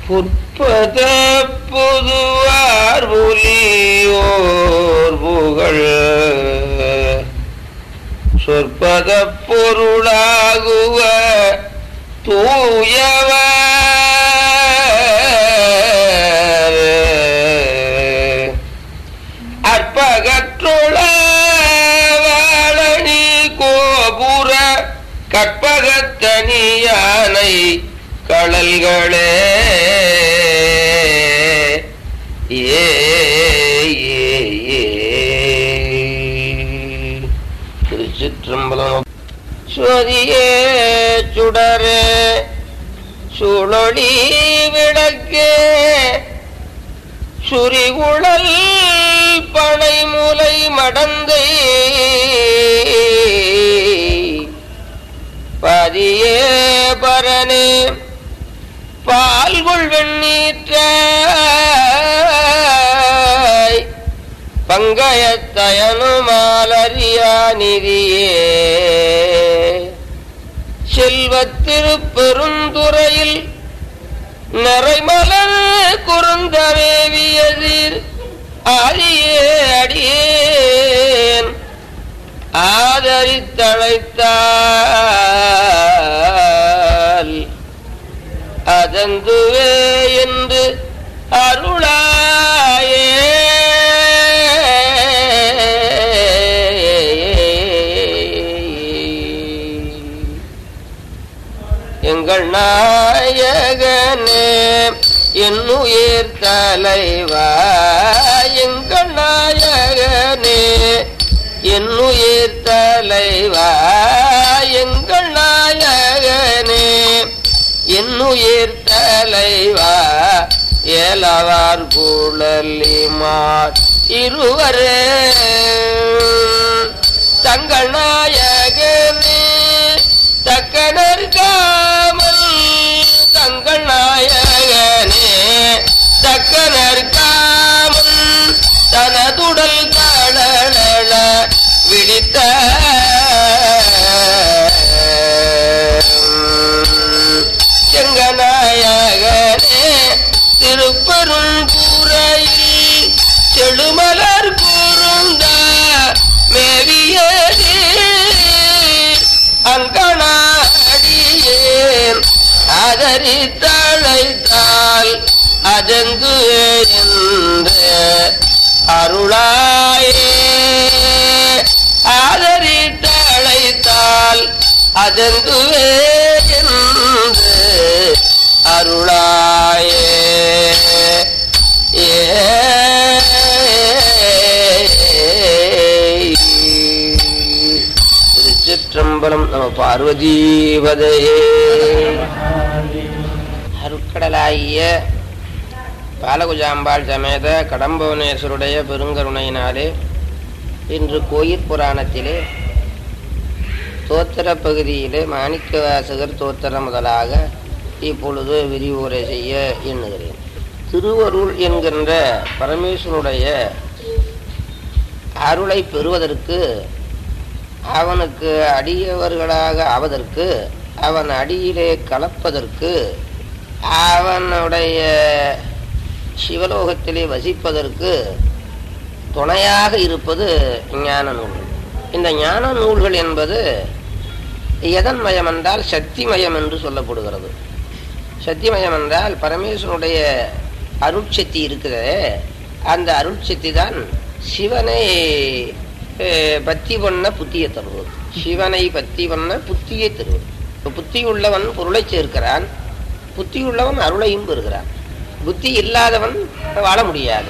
புற்பத புதுவார் புலியோர் புகழ் சொற்பத பொருளாகுவ தூயவர் அற்பகற்றுள வாழனி கோபுர கற்பகத்தனி யானை கடல்களே ஏ ஏ, ஏ. திருச்சிற்றம்பலம் சுவதியே சுடரே சுழொளி விளக்கே சுரிகுழல் பனை முலை மடந்தை பதியே பரனே பால்குள் வெண்ணீற்ற பங்கயத்தயனுமாலறியா நிதியே செல்வத்திருப்பெருந்துறையில் நிறைமலர் குறுந்தவேவியதிர் ஆதியே அடியேன் ஆதரித்தழைத்தால் அதந்துவே என்று அருளாயே எங்கள் நாயகனே என்னுயிர் தலைவா எங்கள் நாயகனே என்னுயிர் தலைவா எங்கள் நாயகனே என்னுயிர் தலைவா ஏலவார் குழலிமார் இருவரே தங்கள் நாயகனே தக்கனர் காமல் தங்கள் நாயகனே தக்கனர் காமல் தனதுடல் கடல விழித்த செங்கநாயகனே திருப்பருங்குறையில் செழுமலர் கூறுந்த மேவியதே அங்கனாடியேன் ஆதரித்தழைத்தால் அதெங்கு என்று அருளாயே ஆதரித்தழைத்தால் அதெங்கு என்று அருளாயே ஏ திருச்சிற்றம்பலம் நம பார்வதீபதையே அருட்கடலாகிய பாலகுஜாம்பாள் சமேத கடம்பவனேஸ்வருடைய பெருங்கருணையினாலே இன்று கோயில் புராணத்திலே தோத்திர பகுதியிலே மாணிக்க வாசகர் தோத்திரம் முதலாக இப்பொழுது விரிவுரை செய்ய எண்ணுகிறேன் திருவருள் என்கின்ற பரமேஸ்வருடைய அருளை பெறுவதற்கு அவனுக்கு அடியவர்களாக ஆவதற்கு அவன் அடியிலே கலப்பதற்கு அவனுடைய சிவலோகத்திலே வசிப்பதற்கு துணையாக இருப்பது ஞான நூல்கள் இந்த ஞான நூல்கள் என்பது எதன் மயம் என்றால் சக்திமயம் என்று சொல்லப்படுகிறது சக்திமயம் என்றால் பரமேஸ்வரனுடைய அருட்சக்தி இருக்கிறதே அந்த அருட்சக்தி தான் சிவனை அஹ், பத்தி பண்ண புத்தியை தருவது சிவனை பத்தி பண்ண புத்தியை தருவது இப்ப புத்தி உள்ளவன் பொருளை சேர்க்கிறான் புத்தி உள்ளவன் அருளையும் பெறுகிறான் புத்தி இல்லாதவன் வாழ முடியாது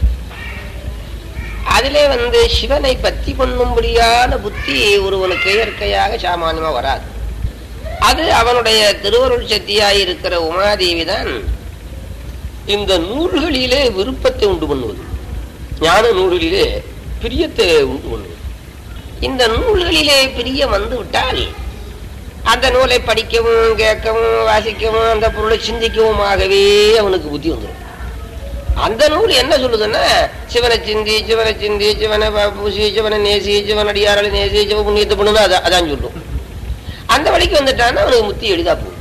அதிலே வந்து சிவனை பத்தி பண்ணும்படியான புத்தி ஒருவனுக்கு இயற்கையாக சாமானியமா வராது அது அவனுடைய திருவருள் சக்தியாய் இருக்கிற உமாதேவி தான் இந்த நூல்களிலே விருப்பத்தை உண்டு பண்ணுவது ஞான நூல்களிலே பிரியத்தை உண்டு பண்ணுவது இந்த நூல்களிலே பிரியம் வந்து விட்டால் அந்த நூலை படிக்கவும் கேட்கவும் வாசிக்கவும் அந்த பொருளை சிந்திக்கவுமாகவே அவனுக்கு புத்தி வந்துடும் அந்த நூல் என்ன சொல்லுதுன்னா சிவனை சிந்தி சிவனை சிந்தி சிவனை ப- பூசி சிவனை நேசி சிவன் அடியாரலை நேசி சிவ புண்ணியத்தை பண்ணுன்னு அதான் அதான் சொல்லும் அந்த வழிக்கு வந்துட்டான்னா அவனுக்கு முத்தி எளிதா போகும்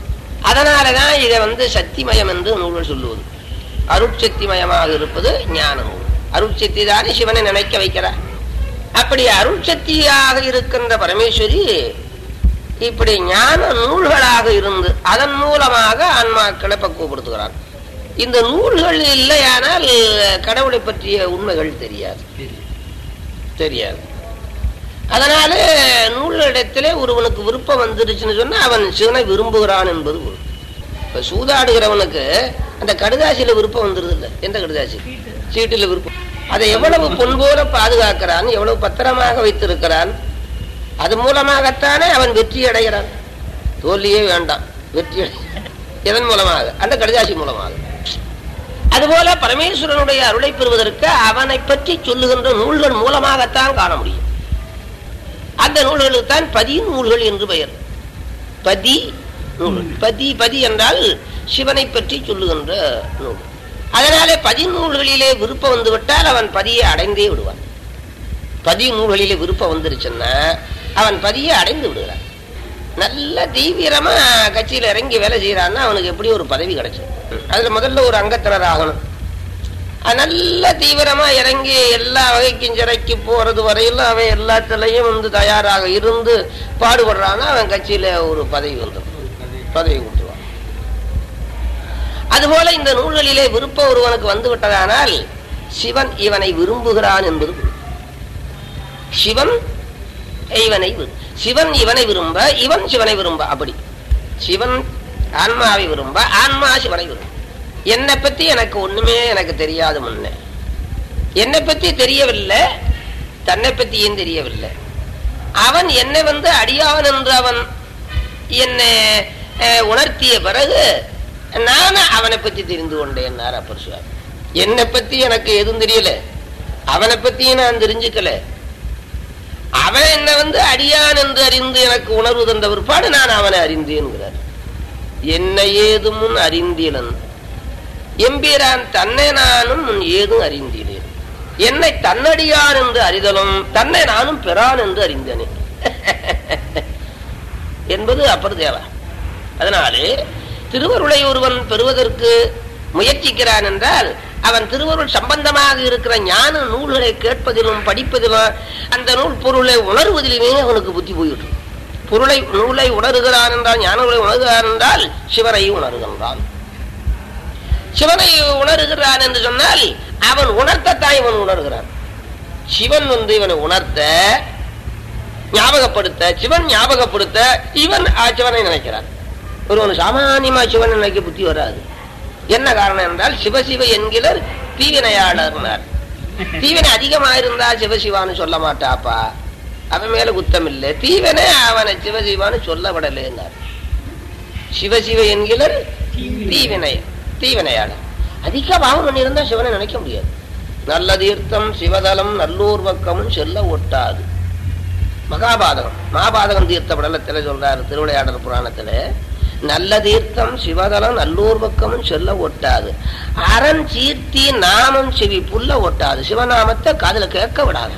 அதனாலதான் இதை வந்து சக்திமயம் என்று நூல்கள் சொல்லுவது அருட்சக்திமயமாக இருப்பது ஞான நூல் அருட்சக்தி தானே சிவனை நினைக்க வைக்கிறார் அப்படி அருட்சக்தியாக இருக்கின்ற பரமேஸ்வரி இப்படி ஞான நூல்களாக இருந்து அதன் மூலமாக ஆன்மாக்களை பக்குவப்படுத்துகிறார் இந்த நூல்கள் இல்லையானால் கடவுளை பற்றிய உண்மைகள் தெரியாது தெரியாது அதனால நூலிடத்திலே ஒருவனுக்கு விருப்பம் வந்துருச்சுன்னு சொன்னா அவன் சிவனை விரும்புகிறான் என்பது பொருள். இப்ப சூதாடுகிறவனுக்கு அந்த கடுதாசியில விருப்பம் வந்துருது இல்ல எந்த கடுதாசி சீட்டுல விருப்பம் அதை எவ்வளவு பொன் போல பாதுகாக்கிறான் எவ்வளவு பத்திரமாக வைத்திருக்கிறான் அது மூலமாகத்தானே அவன் வெற்றி அடைகிறான் தோல்வியே வேண்டாம் வெற்றி அடை எதன் மூலமாக அந்த கடுதாசி மூலமாக அதுபோல பரமேஸ்வரனுடைய அருளை பெறுவதற்கு அவனை பற்றி சொல்லுகின்ற நூல்கள் மூலமாகத்தான் காண முடியும் அந்த நூல்களுக்கு தான் பதி நூல்கள் என்று பெயர் பதி நூல் பதி பதி என்றால் சிவனை பற்றி சொல்லுகின்ற நூல் அதனாலே பதி நூல்களிலே விருப்பம் வந்து விட்டால் அவன் பதியை அடைந்தே விடுவான் பதி நூல்களிலே விருப்பம் வந்துருச்சுன்னா அவன் பதியை அடைந்து விடுகிறான் நல்ல தீவிரமா கட்சியில இறங்கி வேலை செய்யறான்னா அவனுக்கு எப்படி ஒரு பதவி கிடைச்சது அதுல முதல்ல ஒரு அங்கத்தினர் ஆகணும் அது நல்ல தீவிரமா இறங்கி எல்லா வகைக்கும் சிறைக்கு போறது வரையிலும் அவன் எல்லாத்துலயும் வந்து தயாராக இருந்து பாடுபடுறான்னா அவன் கட்சியில ஒரு பதவி வந்துடும் பதவி கொடுத்துருவான் அதுபோல இந்த நூல்களிலே விருப்பம் ஒருவனுக்கு வந்து விட்டதானால் சிவன் இவனை விரும்புகிறான் என்பது பொருள். சிவன் இவனை விரு- சிவன் இவனை விரும்ப இவன் சிவனை விரும்ப அப்படி சிவன் ஆன்மாவை விரும்ப ஆன்மா சிவனை விரும்ப என்னை பத்தி எனக்கு ஒண்ணுமே எனக்கு தெரியாது முன்ன என்னை பத்தி தெரியவில்லை தன்னை பத்தியும் தெரியவில்லை அவன் என்னை வந்து அடியான் என்று அவன் என்னை அஹ், உணர்த்திய பிறகு நான் அவனை பத்தி தெரிந்து கொண்டேன் அப்பர் சுவாமி என்னை பத்தி எனக்கு எதுவும் தெரியல அவனை பத்தியும் நான் தெரிஞ்சுக்கல அவன் என்ன வந்து அடியான் என்று அறிந்து எனக்கு உணர்வு தந்த பிற்பாடு நான் அவனை அறிந்தேன்கிறார் என்ன ஏதும் முன் அறிந்தீலன் எம்பீரான் தன்னை நானும் முன் ஏதும் அறிந்தீனேன் என்னை தன்னடியான் என்று அறிதலும் தன்னை நானும் பெறான் என்று அறிந்தனே என்பது அப்பர் தேவா அதனாலே திருவருளை ஒருவன் பெறுவதற்கு முயற்சிக்கிறான் என்றால் அவன் திருவருள் சம்பந்தமாக இருக்கிற ஞான நூல்களை கேட்பதிலும் படிப்பதிலும் அந்த நூல் பொருளை உணர்வதிலுமே அவனுக்கு புத்தி போயிட்டு பொருளை நூலை உணர்கிறான் என்றால் ஞான நூலை உணர்கிறான் என்றால் சிவனை உணர்கின்றான் சிவனை உணர்கிறான் என்று சொன்னால் அவன் உணர்த்தத்தான் இவன் உணர்கிறான் சிவன் வந்து இவனை உணர்த்த ஞாபகப்படுத்த சிவன் ஞாபகப்படுத்த இவன் ஆ, சிவனை நினைக்கிறான் ஒருவன் சாமானியமா சிவன் நினைக்க புத்தி வராது என்ன காரணம் என்றால் சிவசிவ என்கிறர் தீவினையாளர்னார் தீவினை அதிகமா இருந்தா சிவசிவான்னு சொல்ல மாட்டாப்பா அவன் மேல குத்தம் இல்லை தீவனை அவனை சிவசிவான்னு சொல்லப்படலைன்னார் சிவசிவ என்கிறர் தீவினை தீவினையாளர் அதிக பாவம் பண்ணியிருந்தா சிவனை நினைக்க முடியாது நல்ல தீர்த்தம் சிவதலம் நல்லூர் பக்கமும் செல்ல ஒட்டாது மகாபாதகம் மகாபாதகம் தீர்த்த படலத்துல சொல்றாரு திருவிளையாடல் புராணத்துல நல்ல தீர்த்தம் சிவதலம் நல்லூர் பக்கமும் சொல்ல ஒட்டாது அரண் சீர்த்தி நாமம் செவி புல்ல ஒட்டாது சிவநாமத்தை காதுல கேட்க விடாது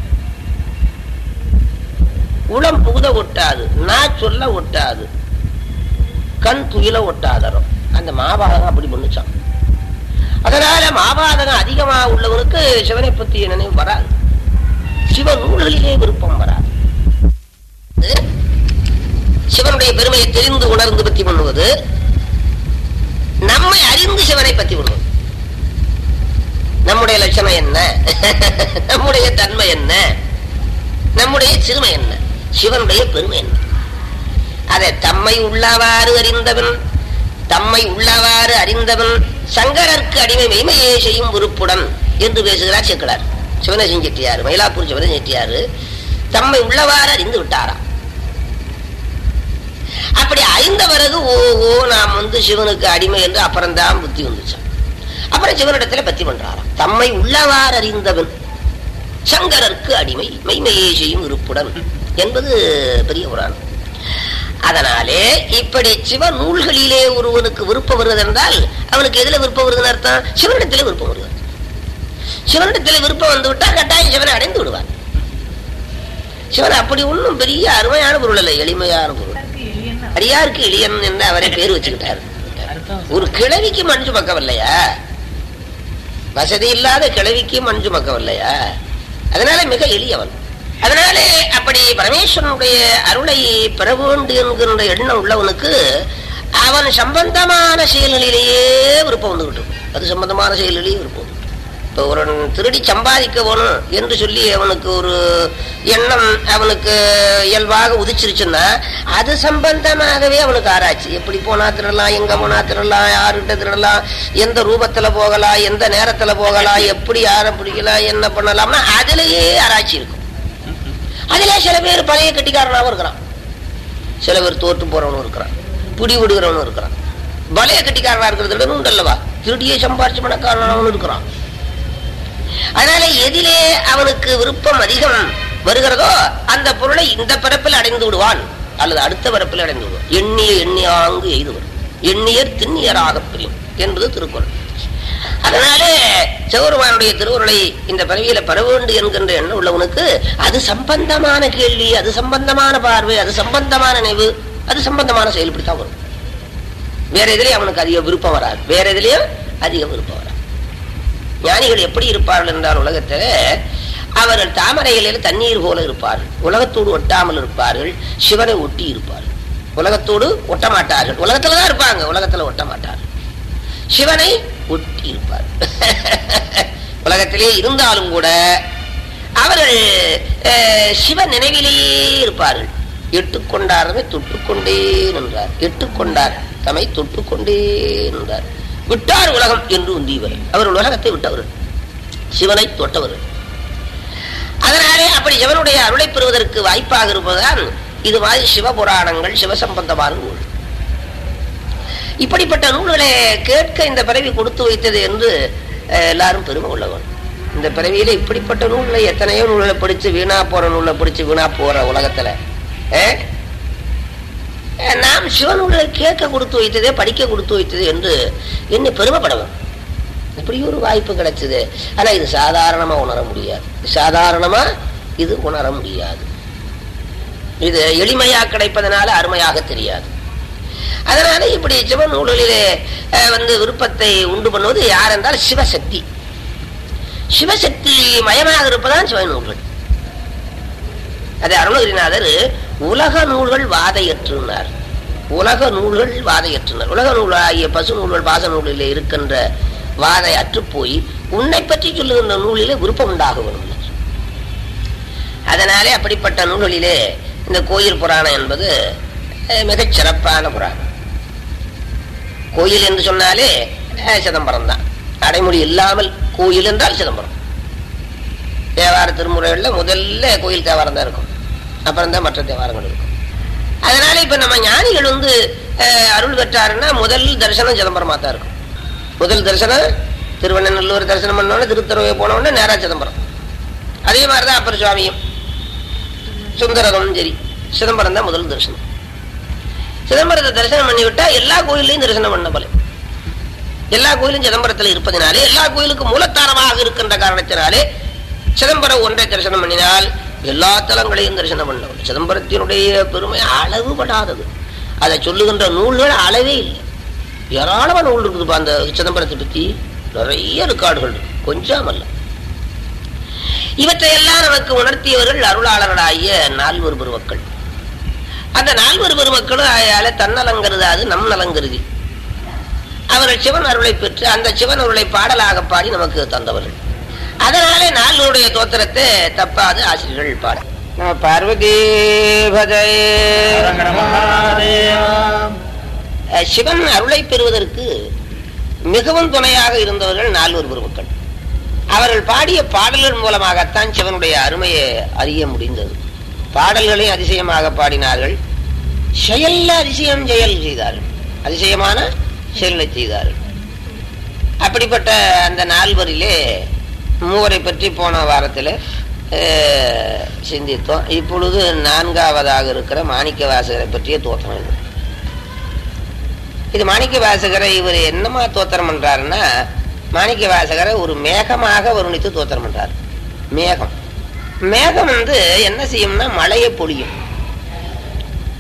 உளம் புகுத ஒட்டாது நான் சொல்ல ஒட்டாது கண் துயில ஒட்டாதரும் அந்த மாபாதகம் அப்படி பண்ணுச்சான் அதனால மாபாதகம் அதிகமா உள்ளவனுக்கு சிவனை பற்றிய நினைவு வராது சிவ நூல்களிலே விருப்பம் வராது சிவனுடைய பெருமையை தெரிந்து உணர்ந்து பற்றி பண்ணுவது நம்மை அறிந்து சிவனை பற்றி பண்ணுவது நம்முடைய லட்சணம் என்ன நம்முடைய தன்மை என்ன நம்முடைய சிறுமை என்ன சிவனுடைய பெருமை என்ன அதை தம்மை உள்ளவாறு அறிந்தவன் தம்மை உள்ளவாறு அறிந்தவன் சங்கரருக்கு அடிமை மெய்மையே செய்யும் உறுப்புடன் என்று பேசுகிறார் செக்கிலார் சிவனேசன் செட்டியார் மயிலாப்பூர் சிவனேசன் செட்டியார் தம்மை உள்ளவாறு அறிந்து விட்டாராம் அப்படி அறிந்த பிறகு ஓஹோ நாம் வந்து சிவனுக்கு அடிமை என்று அப்புறம்தான் புத்தி வந்துச்சான் அப்புறம் சிவனிடத்துல பத்தி பண்றாராம் தம்மை உள்ளவாறு அறிந்தவன் சங்கரருக்கு அடிமை மெய்மையே செய்யும் இருப்புடன் என்பது பெரிய புராணம் அதனாலே இப்படி சிவ நூல்களிலே ஒருவனுக்கு விருப்பம் வருவது என்றால் அவனுக்கு எதுல விருப்பம் வருதுன்னு அர்த்தம் சிவனிடத்திலே விருப்பம் வருவது சிவனிடத்திலே விருப்பம் வந்து விட்டால் கட்டாயம் சிவனை அடைந்து விடுவார் சிவன் அப்படி ஒன்றும் பெரிய அருமையான பொருள் அல்ல எளிமையான பொருள் அடியாருக்கு இளியன் என்று அவரே பேர் வச்சுக்கிட்டாரு ஒரு கிழவிக்கு மஞ்சு பக்கம் இல்லையா வசதி இல்லாத கிழவிக்கு மஞ்சு பக்கம் இல்லையா அதனால மிக எளியவன் அதனாலே அப்படி பரமேஸ்வரனுடைய அருளை பெற வேண்டும் என்கின்ற எண்ணம் உள்ளவனுக்கு அவன் சம்பந்தமான செயல்களிலேயே விருப்பம் வந்துகிட்டு இருக்கும். அது சம்பந்தமான செயல்களிலேயே விருப்பம் வந்துகிட்டு இருக்கும். இப்போ ஒரு திருடி சம்பாதிக்க வேணும் என்று சொல்லி அவனுக்கு ஒரு எண்ணம் அவனுக்கு இயல்பாக உதிச்சிருச்சுன்னா அது சம்பந்தமாகவே அவனுக்கு ஆராய்ச்சி எப்படி போனா திருடலாம் எங்க போனா திருடலாம் யாருகிட்ட திருடலாம் எந்த ரூபத்துல போகலாம் எந்த நேரத்துல போகலாம் எப்படி யாரை பிடிக்கலாம் என்ன பண்ணலாம்னா அதுலயே ஆராய்ச்சி இருக்கும் அதுல சில பேர் பழைய கட்டிக்காரனாவும் இருக்கிறான் சில பேர் தோற்று போறவனும் இருக்கிறான் பிடி விடுகிறவனும் இருக்கிறான் பழைய கட்டிக்காரனா இருக்கிறது விட உண்டல்லவா திருடியே சம்பாரிச்சு பணக்காரனாவும் இருக்கிறான் அதனால எதிலே அவனுக்கு விருப்பம் அதிகம் வருகிறதோ அந்த பொருளை இந்த பிறப்பில் அடைந்து விடுவான் அல்லது அடுத்த பிறப்பில் அடைந்து விடுவான் எண்ணிய எண்ணியாங்கு எய்துவர் எண்ணியர் திண்ணியராக பிரியும் என்பது திருக்குறள் அதனாலே சிவபெருமானுடைய திருவுருளை இந்த பிறவியில பெற வேண்டும் என்கின்ற எண்ணம் உள்ளவனுக்கு அது சம்பந்தமான கேள்வி அது சம்பந்தமான பார்வை அது சம்பந்தமான நினைவு அது சம்பந்தமான செயல் இப்படித்தான் வரும் வேற எதுலயும் அவனுக்கு அதிக விருப்பம் வராது வேற எதுலயும் அதிக விருப்பம் வராது ஞானிகள் எப்படி இருப்பார்கள் என்றால் உலகத்தில் அவர்கள் தாமரை இலையில தண்ணீர் போல இருப்பார்கள் உலகத்தோடு ஒட்டாமல் இருப்பார்கள் சிவனை ஒட்டி இருப்பார்கள் உலகத்தோடு ஒட்ட மாட்டார்கள் உலகத்துல தான் இருப்பாங்க உலகத்துல ஒட்ட மாட்டார்கள் சிவனை ஒட்டி இருப்பார் உலகத்திலே இருந்தாலும் கூட அவர்கள் அஹ், சிவ நினைவிலேயே இருப்பார்கள் எட்டுக்கொண்டாரமே தொட்டுக்கொண்டே நின்றார் எட்டுக்கொண்டார் தம்மை தொட்டுக்கொண்டே நின்றார் விட்டார் உலகம் என்று உந்தியவர் அவர் உலகத்தை விட்டவர் சிவனை தொட்டவர் அதனாலே அப்படி சிவனுடைய அருளை பெறுவதற்கு வாய்ப்பாக இருப்பதுதான் இது மாதிரி சிவபுராணங்கள் சிவசம்பந்தமான நூல் இப்படிப்பட்ட நூல்களை கேட்க இந்த பிறவி கொடுத்து வைத்தது என்று அஹ், எல்லாரும் பெருமை உள்ளவன் இந்த பிறவியில இப்படிப்பட்ட நூல்களை எத்தனையோ நூல்களை படிச்சு வீணா போற நூலை படிச்சு வீணா போற உலகத்துல அஹ், அஹ், நாம் சிவநூல்களை கேட்க கொடுத்து வைத்ததே படிக்க கொடுத்து வைத்தது என்று என்னை பெருமைப்படவன் இப்படி ஒரு வாய்ப்பு கிடைச்சது ஆனா இது சாதாரணமா உணர முடியாது சாதாரணமா இது உணர முடியாது இது எளிமையா கிடைப்பதனால அருமையாக தெரியாது அதனால இப்படி சிவ நூல்களிலே அஹ், வந்து விருப்பத்தை உண்டு பண்ணுவது யார் என்றால் சிவசக்தி சிவசக்தி மயமாக இருப்பதான் சிவ நூல்கள் அது அருணகிரிநாதர் உலக நூல்கள் வாதையற்றுனார் உலக நூல்கள் வாதையற்றுனர் உலக நூலாகிய பசு நூல்கள் பாச நூலிலே இருக்கின்ற வாதை அற்றுப்போய் உன்னை பற்றி சொல்லுகின்ற நூலிலே விருப்பம் உண்டாக வேண்டும் அதனாலே அப்படிப்பட்ட நூல்களிலே இந்த கோயில் புராணம் என்பது அஹ், மிகச் சிறப்பான புராணம் கோயில் என்று சொன்னாலே அஹ், சிதம்பரம் தான் அடைமொழி இல்லாமல் கோயில் என்றால் சிதம்பரம் தேவார திருமுறைகளில் முதல்ல கோயில் தேவாரம் தான் இருக்கும் அப்புறம் தான் மற்ற தேவாரங்கள் இருக்கும் அதனால இப்ப நம்ம ஞானிகள் வந்து அஹ், அருள் பெற்றாருன்னா முதல் தரிசனம் சிதம்பரமா தான் இருக்கும் முதல் தரிசனம் திருவண்ணநல்லூர் தரிசனம் பண்ணோடனே திருத்தருவை போனோடனே நேரா சிதம்பரம் அதே மாதிரிதான் அப்பர் சுவாமியும் சுந்தரகமும் சரி சிதம்பரம் தான் முதல் தரிசனம் சிதம்பரத்தை தரிசனம் பண்ணி விட்டா எல்லா கோயிலையும் தரிசனம் பண்ண போல எல்லா கோயிலும் சிதம்பரத்தில் இருப்பதினாலே எல்லா கோயிலுக்கும் மூலத்தாரமாக இருக்கின்ற காரணத்தினாலே சிதம்பரம் ஒன்றை தரிசனம் பண்ணினால் எல்லா தலங்களையும் தரிசனம் பண்ண சிதம்பரத்தினுடைய பெருமை அளவுபடாதது அதை சொல்லுகின்ற நூல்கள் அளவே இல்லை ஏராளமான நூல் இருக்குதுப்பா அந்த சிதம்பரத்தை பத்தி நிறைய ரெக்கார்டுகள் இருக்கு கொஞ்சம் அல்ல இவற்றையெல்லாம் நமக்கு உணர்த்தியவர்கள் அருளாளர்களாகிய நால்வர் பெருமக்கள் அந்த நால்வர் பெருமக்களும் ஆயால தன்னலங்கருதாது நம் நலங்கருதி அவர்கள் சிவன் அருளை பெற்று அந்த சிவன் அருளை பாடலாக பாடி நமக்கு தந்தவர்கள் அதனாலே நால்வருடைய தோத்திரத்தை தப்பாது ஆசிரியர்கள் பாடு நம பார்வதி பஜயே அஹ் சிவன் அருளை பெறுவதற்கு மிகவும் துணையாக இருந்தவர்கள் நால்வர் பெருமக்கள் அவர்கள் பாடிய பாடல்கள் மூலமாகத்தான் சிவனுடைய அருமையை அறிய முடிந்தது பாடல்களை அதிசயமாக பாடினார்கள் செயல்ல அதிசயம் செயல் செய்தார்கள் அதிசயமான செயலை செய்தார்கள் அப்படிப்பட்ட அந்த நால்வரிலே மூவரை பற்றி போன வாரத்தில் அஹ், சிந்தித்தோம் இப்பொழுது நான்காவதாக இருக்கிற மாணிக்க வாசகரை பற்றிய தோற்றம் இது இது மாணிக்க வாசகரை இவர் என்னமா தோத்திரம் பண்றாருன்னா மாணிக்க வாசகரை ஒரு மேகமாக வருணித்து தோத்திரம் பண்றார் மேகம் மேகம் வந்து என்ன செய்யும்னா மழையை பொழியும்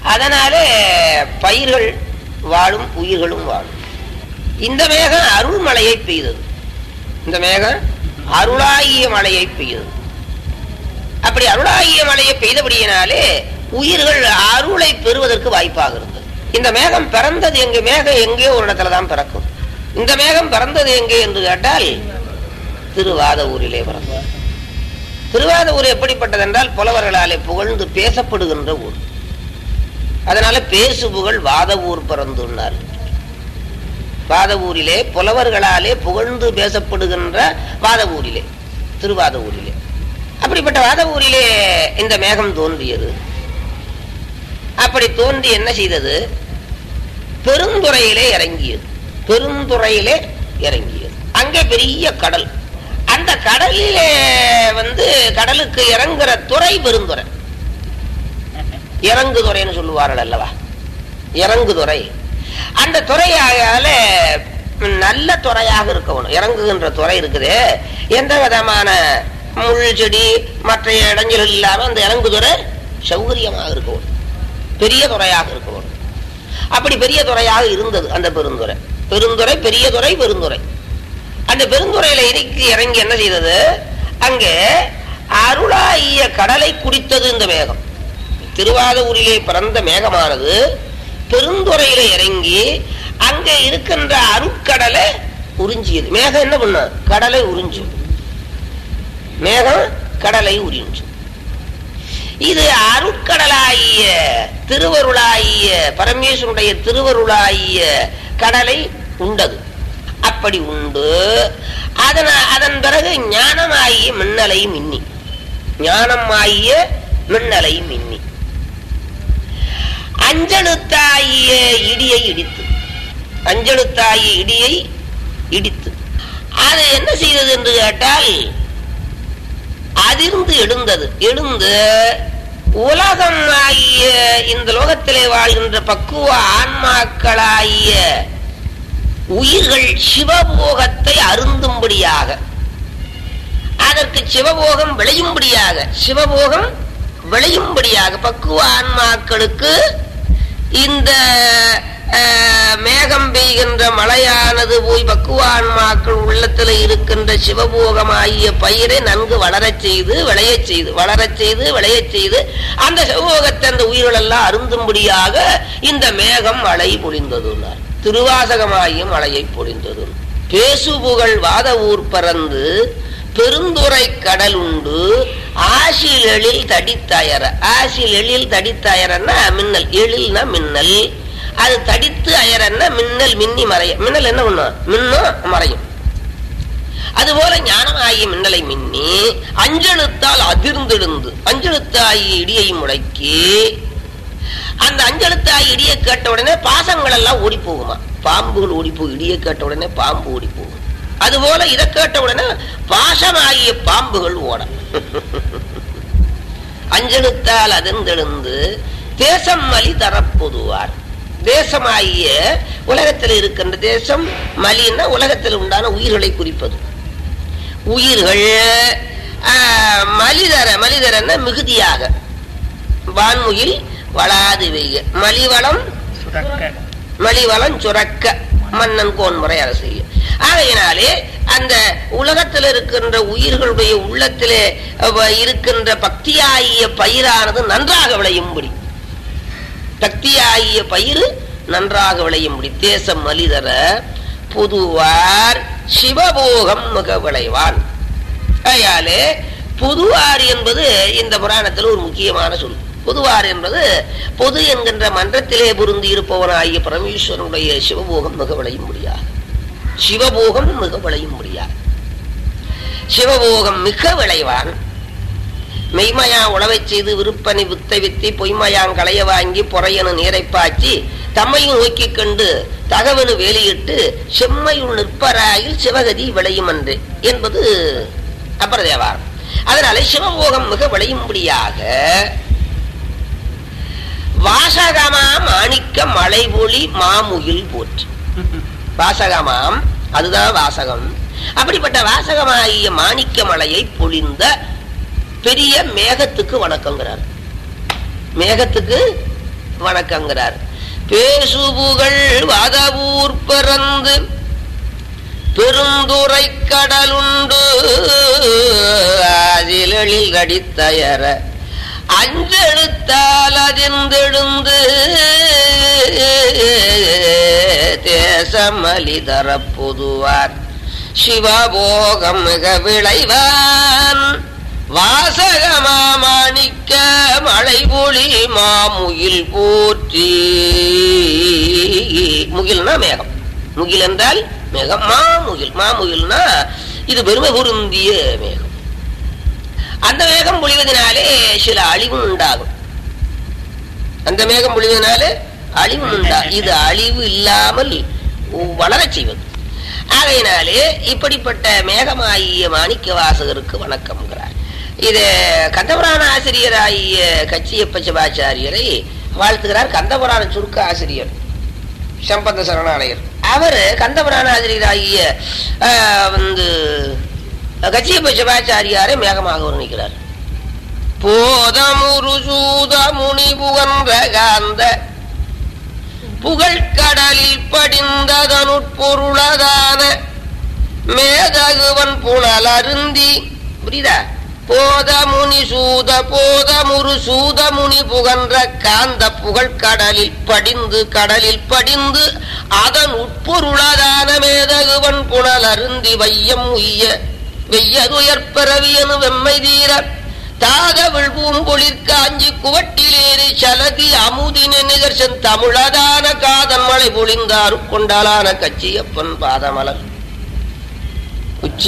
அதனாலே பயிர்கள் வாழும் உயிர்களும் வாழும் இந்த மேகம் அருள் மழையை பெய்தது இந்த மேகம் அருளாகிய மழையை பெய்தது அப்படி அருளாகிய மழையை பெய்தபடியினாலே உயிர்கள் அருளை பெறுவதற்கு வாய்ப்பாக இருந்தது இந்த மேகம் பிறந்தது எங்க மேகம் எங்கே ஒரு இடத்துல தான் பிறக்கும் இந்த மேகம் பிறந்தது எங்கே என்று கேட்டால் திருவாத ஊரிலே பிறந்தது திருவாத ஊர் எப்படிப்பட்டது என்றால் புலவர்களாலே புகழ்ந்து பேசப்படுகின்ற ஊர் அதனால பேசு புகழ் வாத ஊர் பிறந்துள்ளார் வாத ஊரிலே புலவர்களாலே புகழ்ந்து பேசப்படுகின்ற வாத ஊரிலே திருவாத ஊரிலே அப்படிப்பட்ட வாத ஊரிலே இந்த மேகம் தோன்றியது அப்படி தோன்றி என்ன செய்தது பெருந்துறையிலே இறங்கியது பெருந்துறையிலே இறங்கியது அங்கே பெரிய கடல் அந்த கடலிலே வந்து கடலுக்கு இறங்குற துறை பெருந்துறை இறங்குதுறைன்னு சொல்லுவார்கள் அல்லவா இறங்குதுறை அந்த துறையால நல்ல துறையாக இருக்கணும் இறங்குகின்ற துறை இருக்குது எந்த விதமான முள் செடி மற்ற இடைஞ்சல்கள் இல்லாம அந்த இறங்குதுறை சௌகரியமாக இருக்கணும் பெரிய துறையாக இருக்கணும் அப்படி பெரிய துறையாக இருந்தது அந்த பெருந்துறை பெருந்துறை பெரிய துறை பெருந்துறை அந்த பெருந்துறையில இறக்கி இறங்கி என்ன செய்தது அங்கே அருளாகிய கடலை குடித்தது இந்த மேகம் திருவாத ஊரிலே பிறந்த மேகமானது பெருந்துறையில இறங்கி அங்க இருக்கின்ற அருட்கடலை உறிஞ்சியது மேகம் என்ன பண்ண கடலை உறிஞ்சும் மேகம் கடலை உறிஞ்சும் இது அருட்கடலாகிய திருவருளாகிய பரமேஸ்வருடைய திருவருளாகிய கடலை உண்டது அப்படி உண்டு அதன அதன் பிறகு ஞானமாகிய மின்னலை மின்னி ஞானமாகிய மின்னலை மின்னி அஞ்சலுத்தாகிய இடியை இடித்து அஞ்சலுத்தாகிய இடியை இடித்து அது என்ன செய்தது என்று கேட்டால் அதிர்ந்து எழுந்தது எழுந்து உலகம் ஆகிய இந்த லோகத்திலே வாழ்கின்ற பக்குவ ஆன்மாக்களாகிய உயிர்கள் சிவபோகத்தை அருந்தும்படியாக அதற்கு சிவபோகம் விளையும்படியாக சிவபோகம் விளையும்படியாக பக்குவ ஆன்மாக்களுக்கு இந்த அஹ், மேகம் பெய்கின்ற மழையானது போய் பக்குவ ஆன்மாக்கள் உள்ளத்தில் இருக்கின்ற சிவபோகமாகிய பயிரை நன்கு வளரச் செய்து விளையச் செய்து வளரச் செய்து விளையச் செய்து அந்த சிவபோகத்தை அந்த உயிர்கள் எல்லாம் அருந்தும்படியாக இந்த மேகம் மழை பொழிந்ததுனார் திருவாசகமாகிய மழையை பொழிந்தது பேசுபுகழ் வாத ஊர் பறந்து பெருந்துரை கடல் உண்டு ஆசில் எழில் தடித்தயர ஆசில் எழில் தடித்தயரன்னா மின்னல் எழில்னா மின்னல் அது தடித்து அயரன்னா மின்னல் மின்னி மறைய மின்னல் என்ன பண்ணும் மின்னும் மறையும் அதுபோல ஞானமாகிய மின்னலை மின்னி அஞ்செழுத்தால் அதிர்ந்தெழுந்து அஞ்செழுத்தாகிய இடியை முடக்கி அந்த அஞ்செழுத்தாகிய இடியை கேட்ட உடனே பாசங்கள் எல்லாம் ஓடி போகுமா பாம்புகள் ஓடி போகும் இடியை கேட்ட உடனே பாம்பு ஓடி போகும் அதுபோல இதை கேட்ட உடனே பாசமாகிய பாம்புகள் ஓட அஞ்செழுத்தால் அதிர்ந்தெழுந்து தேசம் மலி தரப்பொதுவார் தேசமாகிய உலகத்தில் இருக்கின்ற தேசம் மலின்னா உலகத்தில் உண்டான உயிர்களை குறிப்பது உயிர்கள் ஆஹ், மலிதர மலிதரன்னா மிகுதியாக வான்முகில் வளாது வெய்ய மலிவளம் சுரக்க மலிவளம் சுரக்க மன்னன் கோன்முறை அரசு ஆகையினாலே அந்த உலகத்தில் இருக்கின்ற உயிர்களுடைய உள்ளத்திலே அவ இருக்கின்ற பக்தியாகிய பயிரானது நன்றாக விளையும்படி பக்தியாகிய பயிர் நன்றாக விளையும்படி தேசம் மலிதர புதுவார் சிவபோகம் மிக விளைவான் ஆகையாலே புதுவார் என்பது இந்த புராணத்தில் ஒரு முக்கியமான சொல் புதுவார் என்பது பொது என்கின்ற மன்றத்திலே பொருந்தி இருப்பவனாகிய பரமேஸ்வரனுடைய சிவபோகம் மிக விளையும் முடியாது சிவபோகம் மிக விளையும் முடியாது சிவபோகம் மிக விளைவான் மெய்மயா உழவைச் செய்து விருப்பனை வித்தை வித்தி பொய்மயாங் களைய வாங்கி பொறையனு நீரை பாய்ச்சி தம்மையும் நோக்கிக் கண்டு தகவனு வேலியிட்டு செம்மையுள் நிற்பராயில் சிவகதி விளையும் அன்று என்பது அப்பரதேவாரம் அதனால சிவபோகம் மிக விளையும்படியாக வாசகமாம் மாணிக்க மலைபொலி மாமுகில் போற்று வாசகமாம் அதுதான் வாசகம் அப்படிப்பட்ட வாசகமாகிய மாணிக்க மலையை பொழிந்த பெரிய மேகத்துக்கு வணக்கங்கிறார் மேகத்துக்கு வணக்கங்கிறார் பேசுபுகள் வதவூர் பிறந்து பெருந்துரை கடலுண்டு அதிலெழில் அடித்தயர அஞ்செழுத்தால் அதிர்ந்தெழுந்து தேசமலி தரப்புதுவார் சிவபோகம் மிக விளைவான் வாசகமா மாணிக்க மழை பொழி மாமுகில் போற்றி முகில்னா மேகம் முகில் என்றால் மேகம் மாமுகில் மாமுகில்னா இது பெருமை பொருந்திய மேகம் அந்த மேகம் பொழிவதனாலே சில அழிவு உண்டாகும் அந்த மேகம் பொழிவதனாலே அழிவு உண்டா இது அழிவு இல்லாமல் வளரச் செய்வது ஆகையினாலே இப்படிப்பட்ட மேகமாகிய மாணிக்க வாசகருக்கு வணக்கம்ங்கிறார் இது கந்தபுராண ஆசிரியராகிய கச்சியப்ப சிவாச்சாரியரை வாழ்த்துகிறார் கந்தபுராண சுருக்க ஆசிரியர் சம்பந்த சரணாலயர் அவர் கந்தபுராண ஆசிரியராகிய ஆஹ், வந்து கச்சியப்ப சிவாச்சாரியாரை மேகமாக வர்ணிக்கிறார் போதமுரு சூத முனி புகன்ற காந்த புகழ்கடலில் படிந்ததனுட்பொருளதான மேதகுவன் புனல் அருந்தி புரியுதா போதமுனி சூத போதமுரு சூத முனி புகன்ற காந்த புகழ் கடலில் படிந்து கடலில் படிந்து அதன் உட்பொருளதான மேதகுவன் புனல் அருந்தி வையம் உய்ய வெய்யதுயர் பிறவியனு வெம்மை தீர தாதவிழ் பூம்பொழிற் காஞ்சி குவட்டிலேறி சலதி அமுதின நிகர்சன் தமிழதான காதன் மழை பொழிந்தாரு கொண்டாலான கச்சியப்பன் பாதமலர் உச்சி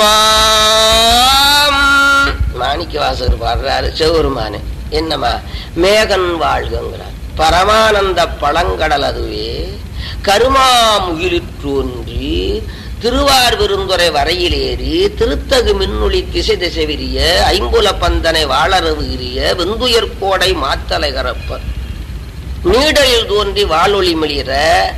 வைப்பாம் மாணிக்க வாசகர் பாடுறாரு சிவருமானு என்னம்மா மேகன் வாழ்கங்கிறார் பரமானந்த பழங்கடல் அதுவே கருமாமுகிலிற்றோன்றி திருவார் விருந்துரை வரையிலேறி திருத்தகு மின்னொளி திசை திசை விரிய ஐம்புல பந்தனை வாழறவு இரிய வெந்துயர் கோடை மாத்தலை கரப்ப நீடலில் தோன்றி வாழொளி மிளிர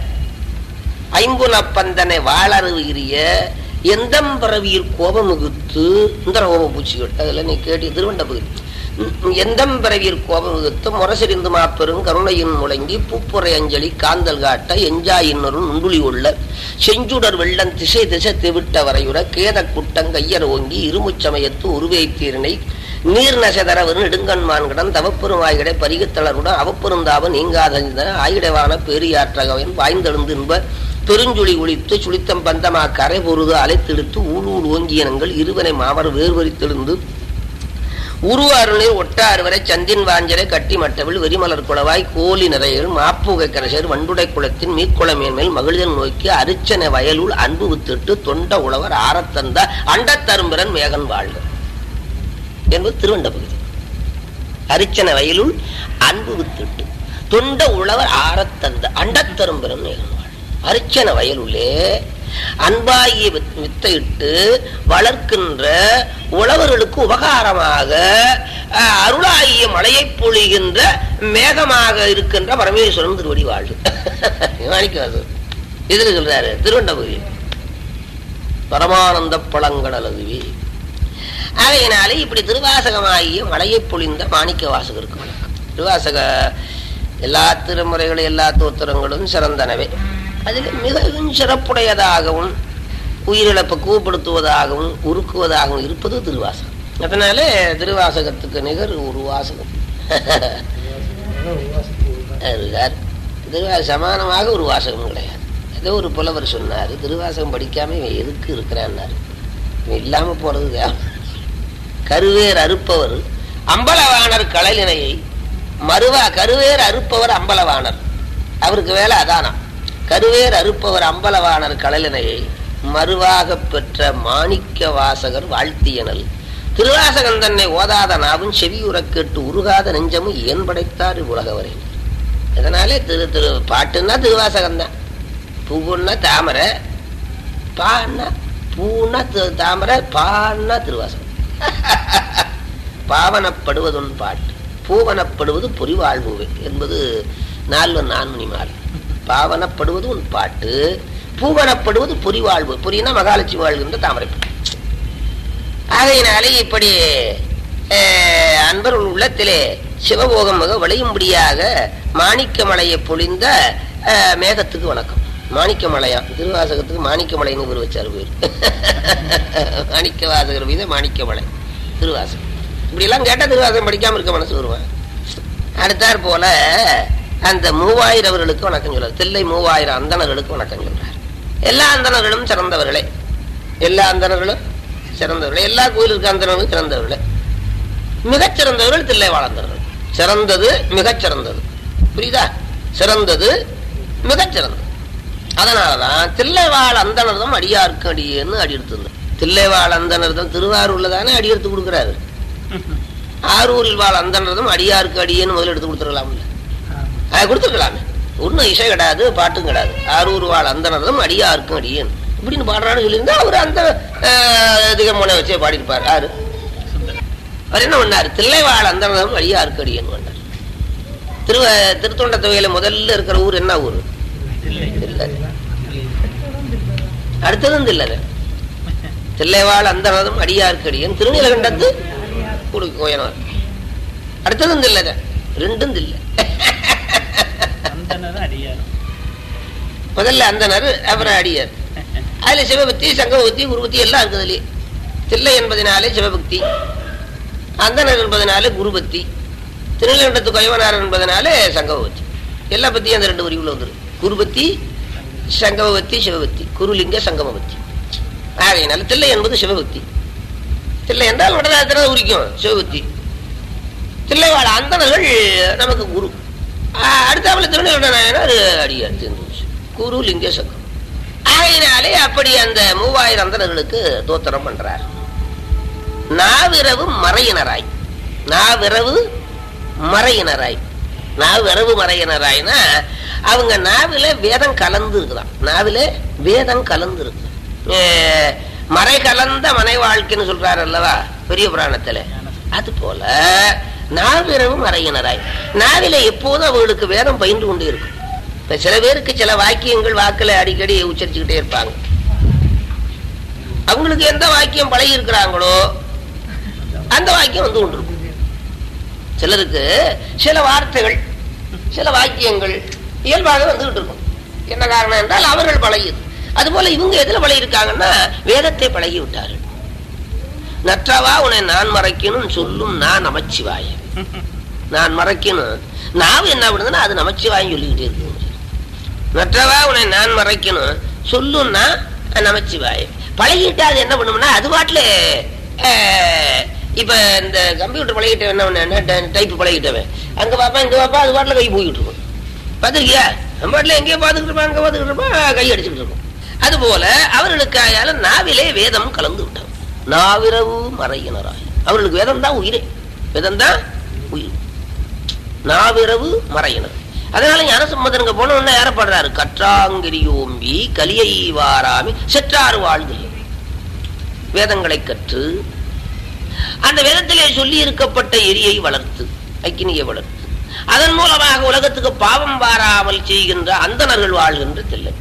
ஐம்புல பந்தனை வாழறவு இரிய எந்தம்பிறவியில் கோபமுகுத்து இந்த ஓம பூச்சிகள் அதுல நீ கேட்டி திருவண்ட பகுதி எந்தம் பிறவியில் கோபம் மிகுத்து முரசறிந்து மாப்பெரும் கருணையின் முழங்கி பூப்புரை அஞ்சலி காந்தல் காட்ட எஞ்சாயின்னரும் நுண்டுளி உள்ள செஞ்சுடர் வெள்ளம் திசை திசை திவிட்ட வரையுற கேத குட்டம் கையர் ஓங்கி இருமுச்சமயத்து உருவேத்தீரனை நீர் நசதரவரு நெடுங்கண்மான்கடன் தவப்பெருமாய்கடை பரிகத்தளருடன் அவப்பெருந்தாவ நீங்காத ஆயிடவான பேரியாற்றகவன் வாய்ந்தெழுந்து இன்ப பெருஞ்சுழி ஒழித்து சுழித்தம் பந்தமா கரை பொருது அலைத்தெடுத்து ஊழூர் ஓங்கியனங்கள் இருவனை மாவர் வேர்வரித்தெழுந்து உருவாருளில் ஒட்டாறு வரை சந்தின் வாஞ்சரை கட்டி மட்டவில் வெறிமலர் குளவாய் கோலி நிறையில் மாப்புகை கரசர் வண்டுடை குளத்தின் மீக்குளமேன்மேல் மகிழ்தல் நோக்கி அரிச்சனை வயலுள் அன்பு வித்திட்டு தொண்ட உழவர் ஆரத்தந்த அண்டத்தரும்பிரன் மேகன் வாழ்க என்பது திருவண்ட பகுதி அரிச்சனை வயலுள் அன்பு வித்திட்டு தொண்ட உழவர் ஆரத்தந்த அண்டத்தரும்பிரன் மேகன் வாழ்க அரிச்சன வயலுள்ளே அன்பாகிய வித்- வித்தையிட்டு வளர்க்கின்ற உழவர்களுக்கு உபகாரமாக அஹ், அருளாகிய மழையை பொழிகின்ற மேகமாக இருக்கின்ற பரமேஸ்வரன் திருவடி வாழ்வு மாணிக்கவாசர் இதுல சொல்றாரு திருவண்டபுரி பரமானந்த பழங்கடல் அதுவே ஆகையினாலே இப்படி திருவாசகமாகிய மழையை பொழிந்த மாணிக்க வாசகருக்கு வணக்கம் திருவாசக எல்லா திருமுறைகளும் எல்லா தோத்திரங்களும் சிறந்தனவே அதில் மிகவும் சிறப்புடையதாகவும் உயிரிழப்பை கூப்படுத்துவதாகவும் உருக்குவதாகவும் இருப்பது திருவாசகம் அதனால திருவாசகத்துக்கு நிகர் ஒரு வாசகம் இருக்கார் திருவா சமானமாக ஒரு வாசகம் கிடையாது ஏதோ ஒரு புலவர் சொன்னார் திருவாசகம் படிக்காம இவன் எதுக்கு இருக்கிறான்னாரு இவன் இல்லாம போறது தேவை கருவேர் அறுப்பவர் அம்பலவாணர் கடலினையை மறுவா கருவேர் அறுப்பவர் அம்பலவாணர் அவருக்கு வேலை அதானாம் கருவேர் அறுப்பவர் அம்பலவாணர் கடலினையை மறுவாக பெற்ற மாணிக்க வாசகர் வாழ்த்தியனல் திருவாசகன் தன்னை ஓதாத நாவும் செவியுறக் கேட்டு உருகாத நெஞ்சமும் ஏன் படைத்தார் உலகவரை இதனாலே திரு திரு பாட்டுன்னா திருவாசகம் தான் பூவுன்னா தாமரை பான்னா பூன்னா தி- தாமரை பான்னா திருவாசகம் பாவனப்படுவதுன் பாட்டு பூவனப்படுவது பொறிவாழ்வுவே என்பது நால்வன் நான்மணி மால் பாவனப்படுவது உன் பாட்டு பூவனப்படுவது பொறிவாழ்வு பொறினா மகாலட்சுமி வாழ்கின்ற தாமரை ஆகையினாலே இப்படி அஹ், அன்பர்கள் உள்ளத்திலே சிவபோகம் மிக விளையும்படியாக மாணிக்கமலையை பொழிந்த அஹ், மேகத்துக்கு வணக்கம் மாணிக்கமலையா திருவாசகத்துக்கு மாணிக்கமலைன்னு ஒரு வச்சார் பேர் மாணிக்க வாசகர் மீது மாணிக்கமலை திருவாசகம் இப்படி எல்லாம் கேட்டா திருவாசகம் படிக்காம இருக்க மனசு வருவேன் அடுத்தாற் போல அந்த மூவாயிரம் அவர்களுக்கு வணக்கம் சொல்றார் தில்லை மூவாயிரம் அந்தணர்களுக்கு வணக்கம் சொல்றார் எல்லா அந்தணர்களும் சிறந்தவர்களே எல்லா அந்தணர்களும் சிறந்தவர்களே எல்லா கோயிலுக்கு அந்தணர்களும் சிறந்தவர்களே மிகச் சிறந்தவர்கள் தில்லை வாழ்ந்தவர்கள் சிறந்தது மிகச் சிறந்தது புரியுதா சிறந்தது மிகச் சிறந்தது அதனாலதான் தில்லைவாழ் அந்தனர்தம் அடியாருக்கு அடியேன்னு அடி எடுத்துருந்தோம் தில்லைவாழ் அந்தனர்தம் திருவாரூர்ல தானே அடி எடுத்து கொடுக்குறாரு ஆரூரில் வாழ் அந்தனர்தம் அடியாருக்கு அடியேன்னு முதல்ல எடுத்து கொடுத்துருக்கலாம்ல அது கொடுத்துருக்கலாமே ஒன்றும் இசை கிடையாது பாட்டும் கிடையாது ஆரூர் வாழ் அந்தனர்தம் அடியாருக்கும் அடியேன் இப்படின்னு பாடுறான்னு சொல்லியிருந்தா அவர் அந்த திகமனை வச்சே பாடியிருப்பார் யாரு அவர் என்ன பண்ணார் தில்லைவாழ் அந்தனர்தம் அடியாருக்கு அடியேன்னு பண்ணார் திரு திருத்தொண்ட தொகையில முதல்ல இருக்கிற ஊர் என்ன ஊர் தில்லை. அடுத்ததும் தில்லது தில்லைவாழ் அந்தனதும் அடியாருக்கு அடியன் திருநீலகண்டத்து குடுக்கு கோயனார் அடுத்ததும் தில்லத ரெண்டும் தில்ல அந்தனதான் அடியார் முதல்ல அந்தனர் அப்புறம் அடியார் அதுல சிவபக்தி சங்கபக்தி குருபக்தி எல்லாம் இருக்குது அதுலயே தில்லை என்பதனாலே சிவபக்தி அந்தனர் என்பதனாலே குருபக்தி திருநீலகண்டத்து கொயவனார் என்பதனாலே சங்கபக்தி எல்லா பத்தியும் அந்த ரெண்டு வரிவுல வந்துடும் குருபக்தி சங்கமபக்தி சிவபக்தி குருலிங்க சங்கமபக்தி ஆகையினால தில்லை என்பது சிவபக்தி தில்லை என்றால் வடதாத்திரம் உரிக்கும் சிவபக்தி தில்லைவாழ் அந்தனர்கள் நமக்கு குரு ஆஹ் அடுத்தாப்புல திருநெல்வேலி நாயனார் அடியார் தெரிஞ்சு குரு லிங்க சங்கம் ஆகையினாலே அப்படி அந்த மூவாயிரம் அந்தனர்களுக்கு தோத்திரம் பண்றார் நாவிரவு மறையினராய் நாவிரவு மறையினராய் நாவிரவு மறையினராய்னா அவங்க நாவில வேதம் கலந்து இருக்குதாம் நாவில வேதம் கலந்து இருக்கு அஹ் மறை கலந்த மனை வாழ்க்கைன்னு சொல்றாரு அல்லவா பெரிய புராணத்துல அது போல நாவிரவு மறையினராய் நாவில எப்போதும் அவங்களுக்கு வேதம் பயின்று கொண்டே இருக்கும் இப்ப சில பேருக்கு சில வாக்கியங்கள் வாக்குல அடிக்கடி உச்சரிச்சுக்கிட்டே இருப்பாங்க அவங்களுக்கு எந்த வாக்கியம் பழகி இருக்கிறாங்களோ அந்த வாக்கியம் வந்து கொண்டிருக்கும் சிலருக்கு சில வார்த்தைகள் சில வாக்கியங்கள் இயல்பாக வந்துகிட்டு இருக்கும் என்ன காரணம் என்றால் அவர்கள் பழகியது அதுபோல இவங்க எதுல பழகி இருக்காங்கன்னா வேதத்தை பழகி விட்டார்கள் நற்றவா உன்னை நான் மறைக்கணும் சொல்லும் நான் நமச்சிவாயம் நான் மறைக்கணும் நாவு என்ன பண்ணுதுன்னா அது நமச்சிவாயம் சொல்லிக்கிட்டே இருக்கு நற்றவா உன்னை நான் மறைக்கணும் சொல்லும் நான் நமச்சிவாயம் பழகிட்டா அது என்ன பண்ணும்னா அது பாட்டுல அஹ், இப்ப இந்த கம்ப்யூட்டர் பழகிட்ட என்ன பண்ண டைப் பழகிட்டவன் அங்க பாப்பா இங்க பாப்பா அது பாட்டுல கை போய்கிட்டு இருக்கும் பாத்துருக்கியா நம்ம பாட்டுல எங்கேயோ பாத்துக்கிட்டு இருப்பான் அங்க பாத்துக்கிட்டு இருப்பான் கை அடிச்சுக்கிட்டு இருக்கும் அது போல அவர்களுக்காயால நாவிலே வேதம் கலந்து விட்டது நாவிரவு மறையினராய் அவர்களுக்கு வேதம் தான் உயிரே வேதம் தான் உயிர் நாவிரவு மறையினர் அதனால ஞானசம்பந்தனுங்க போன உடனே ஏறப்படுறாரு கற்றாங்கிரியோம்பி கலியை வாராமி செற்றாறு வாழ்தல் வேதங்களை கற்று அந்த வேதத்திலே சொல்லி இருக்கப்பட்ட எரியை வளர்த்து அக்கினியை வளர்த்து அதன் மூலமாக உலகத்துக்கு பாவம் வாராமல் செய்கின்ற அந்தணர்கள் வாழ்கின்ற தில்லை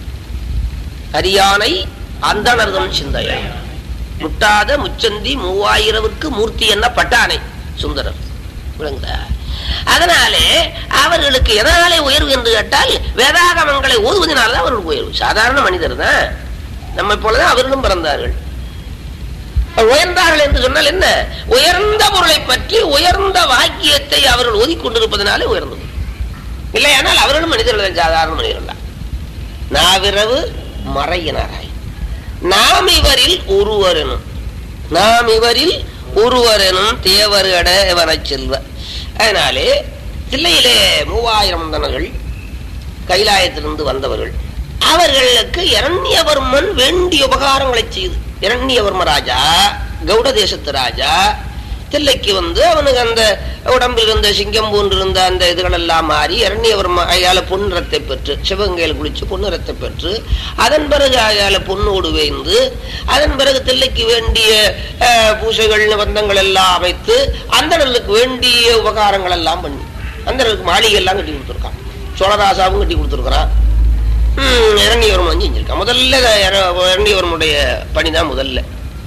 அரியானை அந்தணர்தம் சிந்தையா முட்டாத முச்சந்தி மூவாயிரவுக்கு மூர்த்தி என்ன பட்டானை சுந்தரர் விளங்குதா அதனாலே அவர்களுக்கு எதனாலே உயர்வு என்று கேட்டால் வேதாகமங்களை ஓதுவதனால்தான் அவர்களுக்கு உயர்வு சாதாரண மனிதர் தான் நம்மை போலதான் அவர்களும் பிறந்தார்கள் உயர்ந்தார்கள் என்று சொன்னால் என்ன உயர்ந்த பொருளை பற்றி உயர்ந்த வாக்கியத்தை அவர்கள் ஓதிக்கொண்டிருப்பதனாலே உயர்ந்தது இல்லையானால் அவர்களும் மனிதர்கள் தான், சாதாரண மனிதர்கள் தான் நாவிரவு மறையினராய் நாம் இவரில் ஒருவரெனும் நாம் இவரில் ஒருவரெனும் தேவருட வரச் செல்வ அதனாலே தில்லையிலே மூவாயிரம் வந்தனர்கள் கைலாயத்திலிருந்து வந்தவர்கள் அவர்களுக்கு இரண்யவர்மன் வேண்டிய உபகாரங்களை செய்து இரண்யவர்ம ராஜா கௌட தேசத்து ராஜா தில்லைக்கு வந்து அவனுக்கு அந்த உடம்பில் இருந்த சிங்கம் போன்றிருந்த அந்த இதுகள் எல்லாம் மாறி இரண்யவர்ம அயால பொன்னிறத்தை பெற்று சிவகங்கையில் குளிச்சு பொன்னிறத்தை பெற்று அதன் பிறகு அயால பொன்னோடு வேந்து அதன் பிறகு தில்லைக்கு வேண்டிய அஹ், பூசைகள் நிபந்தங்கள் எல்லாம் அமைத்து அந்தணர்களுக்கு வேண்டிய உபகாரங்கள் எல்லாம் பண்ணி அந்தணர்களுக்கு மாளிகை எல்லாம் கட்டி கொடுத்துருக்கான் சோழராசாவும் கட்டி கொடுத்துருக்கிறான் இரண்டியவர்மன் செஞ்சிருக்கான் முதல்ல இரண்டியவர்மனுடைய பணிதான் முதல்ல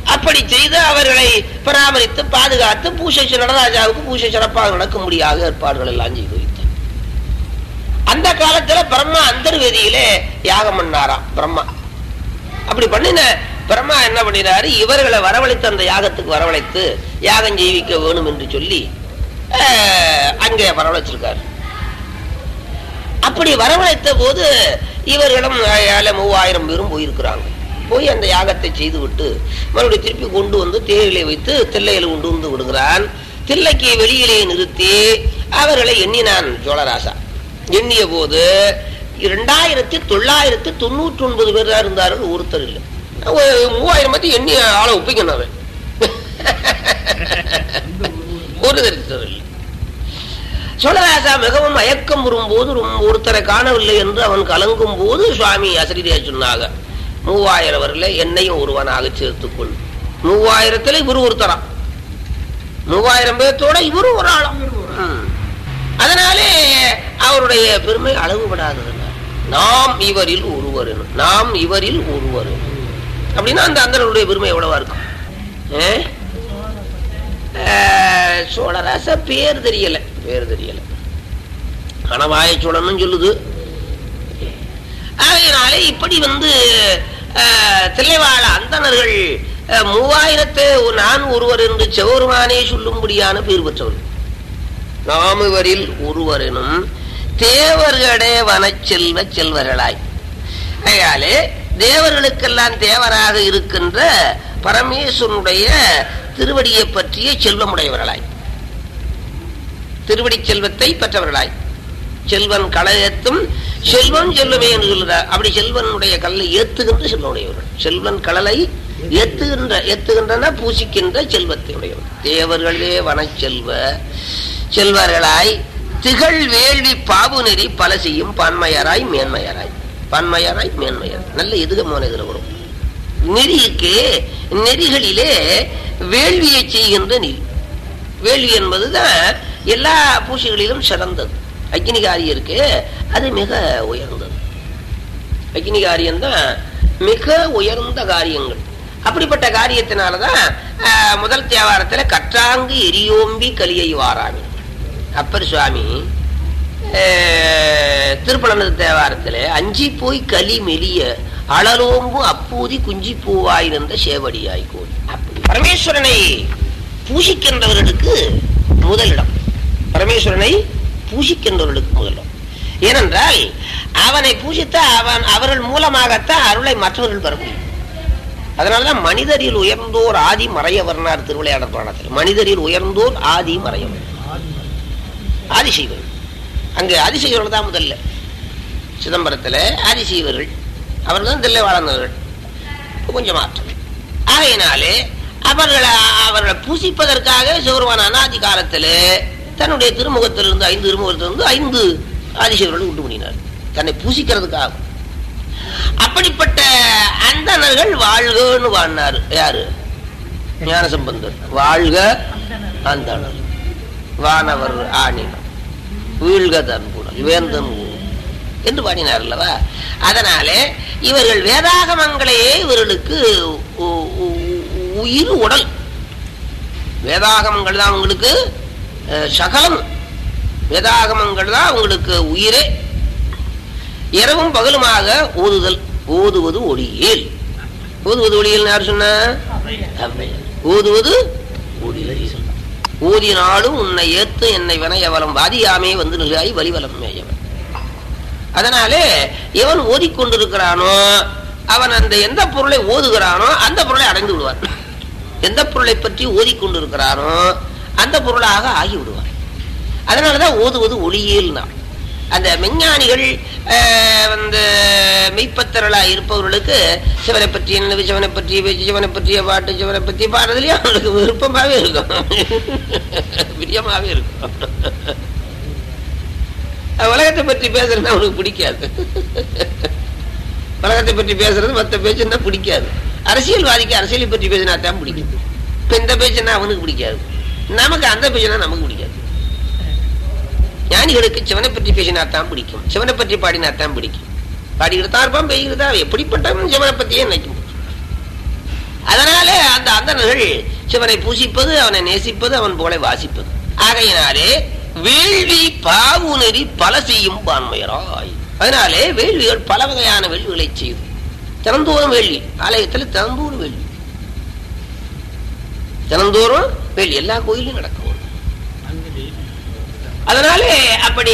அப்படி செய்து அவர்களை பராமரித்து பாதுகாத்து பூசை நடராஜாவுக்கு பூசை சிறப்பாக நடக்கும்படியாக ஏற்பாடுகள் எல்லாம் செய்து வைத்தார் அந்த காலத்துல பிரம்மா அந்தர்வேதியிலே யாகம் பண்ணாராம் பிரம்மா அப்படி பண்ணின பிரம்மா என்ன பண்ணினாரு இவர்களை வரவழைத்து அந்த யாகத்துக்கு வரவழைத்து யாகம் செய்விக்க வேணும் என்று சொல்லி அஹ், அங்கே வரவழைச்சிருக்காரு அப்படி வரவழைத்த போது இவர்களும் ஏழை மூவாயிரம் பேரும் போயிருக்கிறாங்க போய் அந்த யாகத்தை செய்து விட்டு மறுபடியும் திருப்பி கொண்டு வந்து தேயிலை வைத்து தில்லையில் கொண்டு வந்து விடுகிறான் தில்லைக்கு வெளியிலே நிறுத்தி அவர்களை எண்ணினான் சோழராசா எண்ணிய போது இரண்டாயிரத்தி தொள்ளாயிரத்தி தொண்ணூற்றி ஒன்பது பேர் தான் இருந்தார்கள் ஒருத்தர் இல்லை ஒரு மூவாயிரம் பத்தி எண்ணி ஆளை ஒப்பிக்கணும் அவன் ஒரு தரிசனம் இல்லை சோழராஜா மிகவும் மயக்கம் வரும்போது ரொம்ப ஒருத்தரை காணவில்லை என்று அவன் கலங்கும் போது சுவாமி அசரிதே சொன்னாங்க மூவாயிரம் வரல என்னையும் ஒருவனாக சேர்த்துக்கொள் மூவாயிரத்துல இவரு ஒருத்தராம் மூவாயிரம் பேர்த்தோட இவரும் ஒரு ஆளாம் ம். அதனாலே அவருடைய பெருமை அளவுபடாதது நாம் இவரில் ஒருவர் எனும். நாம் இவரில் ஒருவர் எனும். அப்படின்னா அந்த அந்தனுடைய பெருமை எவ்வளவா இருக்கும் ஏ? ஆஹ், சோழராச பேர் தெரியல பேர் தெரியல கணவாய சோழன்னு சொல்லுது ஆகையினாலே இப்படி வந்து ஆஹ், தில்லைவாழ அந்தணர்கள் ஆஹ், மூவாயிரத்து நான் ஒருவர் என்று செவருமானே சொல்லும்படியான பேர் பெற்றவர்கள் நாம் இவரில் ஒருவரெனும் தேவர்களே வனச்செல்வ செல்வர்களாய் ஆகையாலே தேவர்களுக்கெல்லாம் தேவராக இருக்கின்ற பரமேஸ்வரனுடைய திருவடியை பற்றிய செல்வமுடையவர்களாய் திருவடி செல்வத்தை பெற்றவர்களாய் செல்வன் களை ஏத்தும் செல்வன் செல்வமே என்று சொல்லுறார் அப்படி செல்வனுடைய கல்லை ஏத்துகின்ற செல்வனுடையவர்கள் செல்வன் கடலை ஏத்துகின்ற ஏத்துகின்றன பூசிக்கின்ற செல்வத்தை உடையவர் தேவர்களே வனச்செல்வ செல்வர்களாய் திகழ் வேள்வி பாபு நெறி பல செய்யும் பான்மையராய் மேன்மையராய் பான்மையராய் மேன்மையர் நல்ல எதுகமான இதுல வரும் நெறிக்கு நெறிகளிலே வேள்வியை செய்கின்ற நெறி வேள்வி என்பதுதான் எல்லா பூசைகளிலும் சிறந்தது அக்னிகாரியம் இருக்கு அது மிக உயர்ந்தது அக்னிகாரியம் தான் மிக உயர்ந்த காரியங்கள் அப்படிப்பட்ட காரியத்தினாலதான் ஆஹ், முதல் தேவாரத்துல கற்றாங்கு எரியோம்பி கலியை வாராமி அப்பர் சுவாமி ஆஹ், திருப்பலனது தேவாரத்துல அஞ்சி போய் கலி மெலிய அழலோம்பு அப்பூதி குஞ்சி பூவாய் நின்ற சேவடியாய் கோடி அப்படி பரமேஸ்வரனை பூசிக்கின்றவர்களுக்கு முதலிடம் பரமேஸ்வரனை பூசிக்கின்றவர்களுக்கு முதலிடம் ஏனென்றால் அவனை பூஜித்த அவன் அவர்கள் மூலமாகத்தான் அருளை மற்றவர்கள் பெற முடியும் அதனாலதான் மனிதரில் உயர்ந்தோர் ஆதி மறையவர்னார் திருவிளையாடல் புராணத்தில் மனிதரில் உயர்ந்தோர் ஆதி மறையவர் ஆதிசைவர் அங்கு ஆதிசைவர்கள் தான் முதல்ல சிதம்பரத்தில் ஆதிசைவர்கள் அவர்கள் தான் தில்லை வாழ்ந்தவர்கள் கொஞ்சம் மாற்றம் ஆகையினாலே அவர்களை அவர்களை பூசிப்பதற்காக சிவருமான அனாதி காலத்தில் தன்னுடைய திருமுகத்திலிருந்து ஐந்து திருமுகத்திலிருந்து ஐந்து ஆதிசேவர்கள் உண்டு பண்ணினார் தன்னை பூசிக்கிறதுக்காக அப்படிப்பட்ட அந்தணர்கள் வாழ்கன்னு வாழ்னார் யாரு ஞானசம்பந்தர் வாழ்க அந்தணர் வானவர் ஆணினம் வீழ்க தன் குணல் வேந்தன் ஊர் என்று பாடினார் அல்லவா அதனாலே இவர்கள் வேதாகமங்களையே இவர்களுக்கு உ- உ- உயிர் உடல் வேதாகமங்கள் தான் உங்களுக்கு அஹ், சகலம் வேதாகமங்கள் தான் உங்களுக்கு உயிரே இரவும் பகலுமாக ஓதுதல் ஓதுவது ஒளியில் ஓதுவது ஒளியில் யார் சொன்ன ஔவையார். ஓதுவது ஒளியில் ஓதினாலும் உன்னை ஏத்து என்னை வினையவலம் வாதியாமே வந்து நிலாய் வலிவலம் மேயவன் அதனாலே எவன் ஓதிக்கொண்டிருக்கிறானோ அவன் அந்த எந்த பொருளை ஓதுகிறானோ அந்த பொருளை அடைந்து விடுவான் எந்த பொருளை பற்றி ஓதிக்கொண்டிருக்கிறானோ அந்த பொருளாக ஆகி விடுவான் அதனாலதான் ஓதுவது ஒளியியல்னா அந்த விஞ்ஞானிகள் ஆஹ், வந்து மெய்ப்பத்தரலா இருப்பவர்களுக்கு சிவனை பற்றி என்ன சிவனை பற்றிய பேச்சு சிவனை பற்றிய பாட்டு சிவனை பற்றிய பாடுறதுலயே அவங்களுக்கு விருப்பமாவே இருக்கும் பிரியமாவே இருக்கும் உலகத்தை பற்றி பேசுறது அவனுக்கு பிடிக்காது உலகத்தை பற்றி பேசுறது மற்ற பேச்சுன்னா பிடிக்காது அரசியல்வாதிக்கு அரசியலை பற்றி பேசினா தான் பிடிக்கும் இப்ப இந்த பேச்சுன்னா அவனுக்கு பிடிக்காது நமக்கு அந்த பேச்சுனா நமக்கு பிடிக்காது ஞானிகளுக்கு சிவனை பற்றி பேசினா தான் பிடிக்கும் சிவனை பற்றி பாடினா தான் பிடிக்கும் பாடிக்கிட்டு தான் இருப்பான் பேய்கிட்டு தான் எப்படிப்பட்டவன் சிவனை பற்றியே நினைக்கும் அதனாலே அந்த அந்தணர்கள் சிவனை பூசிப்பது அவனை நேசிப்பது அவன் புகழை வாசிப்பது ஆகையினாலே வேள்வி பாவு நெறி பல செய்யும் பான்மையராய் அதனாலே வேள்விகள் பல வகையான வேள்விகளை செய்யும் தினந்தோறும் வேள்வி ஆலயத்தில் தினந்தோறும் வேள்வி தினந்தோறும் வேள்வி எல்லா கோயிலும் நடக்கும் அதனாலே அப்படி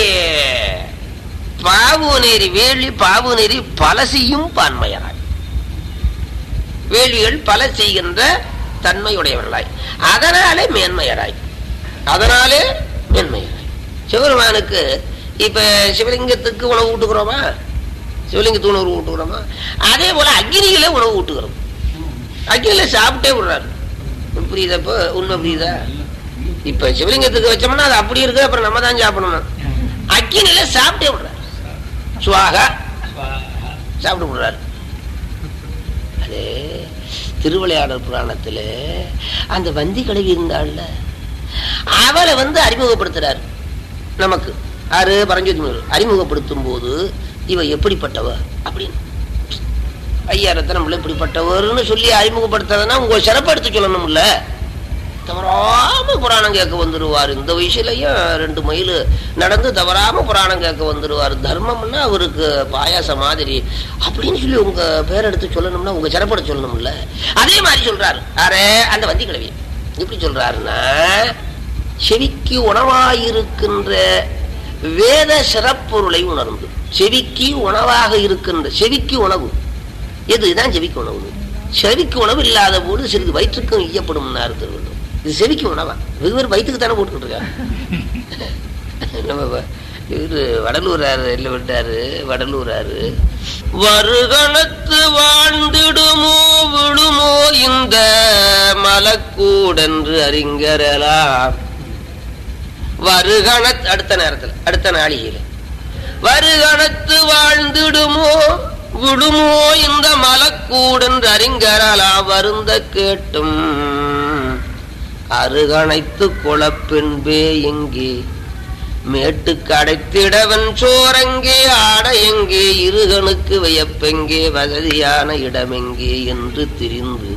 பாவு நெறி வேள்வி பாவு நெறி பல செய்யும் பான்மையராய் வேள்விகள் பல செய்கின்ற தன்மையுடையவர்களாய் அதனாலே மேன்மையராய் அதனாலே மேன்மையராய் சிவபெருமானுக்கு இப்ப சிவலிங்கத்துக்கு உணவு ஊட்டுகிறோமா சிவலிங்கத்துக்கு உணவு ஊட்டுகிறோமா அதே போல அக்னியில உணவு ஊட்டுகிறோம் அக்னியில சாப்பிட்டே விடுறாரு புரியுதா இப்போ உண்மை புரியுதா இப்ப சிவலிங்கத்துக்கு வச்சோம்னா அது அப்படி இருக்கு அப்புறம் நம்ம தான் சாப்பிடணும் அக்னியில சாப்பிட்டே விடுறாரு சுவாகா சாப்பிட்டு விடுறாரு அது திருவிளையாடல் புராணத்துல அந்த வந்தி கழுவி இருந்தாள்ல அவளை வந்து அறிமுகப்படுத்துறாரு நமக்கு ஆறு பரஞ்சோதி முனிவர் அறிமுகப்படுத்தும் போது இவ எப்படிப்பட்டவ அப்படின்னு ஐயா ரத்தனம்ல இப்படிப்பட்டவர்னு சொல்லி அறிமுகப்படுத்தாதனா உங்க சிறப்பு எடுத்து சொல்லணும்ல தவறாம புராணம் கேட்க வந்துருவார் இந்த வயசுலயும் ரெண்டு மைல் நடந்து தவறாம புராணம் கேட்க வந்துருவார் தர்மம்னா அவருக்கு பாயாசம் மாதிரி அப்படின்னு சொல்லி உங்க பேர் எடுத்து சொல்லணும்னா உங்க சிறப்பட சொல்லணும்ல அதே மாதிரி சொல்றாரு அரே அந்த வந்தி கிழவி எப்படி சொல்றாருன்னா செவிக்கு உணவாயிருக்கின்ற வேத சிறப்பொருளை உணர்ந்து செவிக்கு உணவாக இருக்கின்ற செவிக்கு உணவு எதுதான் செவிக்கு உணவு செவிக்கு உணவு இல்லாத போது சிறிது வயிற்றுக்கும் ஈயப்படும் திருவள்ளுவர் இது செவிக்கு உணவா வெகு வயிற்றுக்கு தானே போட்டுக்கிட்டு இருக்காரு நம்ம இவரு வடலூராரு இல்ல விட்டாரு வடலூராரு வருகணத்து வாழ்ந்திடுமோ விடுமோ இந்த மலக்கூடென்று அறிஞரலாம் வருகணத் அடுத்த நேரத்துல அடுத்த நாளிகையில வருகணத்து வாழ்ந்திடுமோ விடுமோ இந்த மலக்கூடென்று அறிஞரலா வருந்த கேட்டும் அருகணைத்து குளப்பெண்பே எங்கே மேட்டுக்கு அடைத்திடவன் சோரங்கே ஆட எங்கே இருகனுக்கு வியப்பெங்கே வசதியான இடமெங்கே என்று திரிந்து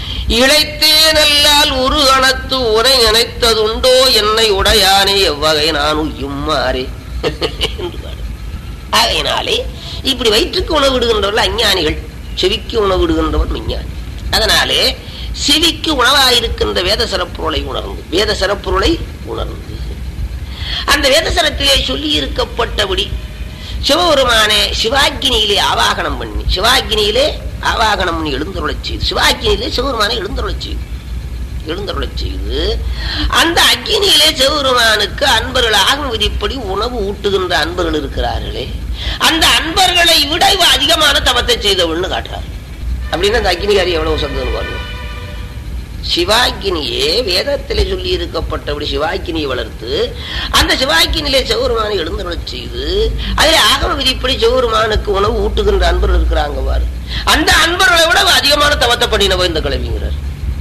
இழைத்தேனல்லால் ஒரு அணத்து உரை நினைத்ததுண்டோ என்னை உடையானே எவ்வகை நான் உய்யுமாறே என்று பாடு ஆகையினாலே இப்படி வயிற்றுக்கு உணவு விடுகின்றவர்கள் அஞ்ஞானிகள் செவிக்கு உணவு விடுகின்றவன் விஞ்ஞானி அதனாலே செவிக்கு உணவாயிருக்கின்ற வேத சிறப்பொருளை உணர்ந்து வேத சிறப்பொருளை உணர்ந்து அந்த வேத சிறப்பிலே சொல்லி இருக்கப்பட்டபடி சிவபெருமானே சிவாக்கினியிலே ஆவாகனம் பண்ணி சிவாக்கினியிலே ஆவாகனம் பண்ணி எழுந்தருளச் செய்து சிவாக்கினியிலே சிவபெருமானை எழுந்தருளச் செய்து எழுந்தருளச் செய்து அந்த அக்கினியிலே சிவபெருமானுக்கு அன்பர்கள் ஆகும் விதிப்படி உணவு ஊட்டுகின்ற அன்பர்கள் இருக்கிறார்களே அந்த அன்பர்களை விட இவ அதிகமான தவத்தை செய்தவள்னு காட்டுறார் அப்படின்னு அந்த அக்னிகாரி எவ்வளவு சந்தோஷம் பாருங்க சிவாக்கினியே வேதத்திலே சொல்லி இருக்கப்பட்டபடி சிவாக்கினியை வளர்த்து அந்த சிவாக்கினிலே செவருமானை எழுந்தருளச் செய்து அதில் ஆகம விதிப்படி செவருமானுக்கு உணவு ஊட்டுகின்ற அன்பர்கள் இருக்கிறாங்க பாரு அந்த அன்பர்களை விட அதிகமான தவத்தை பண்ணினவ இந்த கிளவிங்கிறார்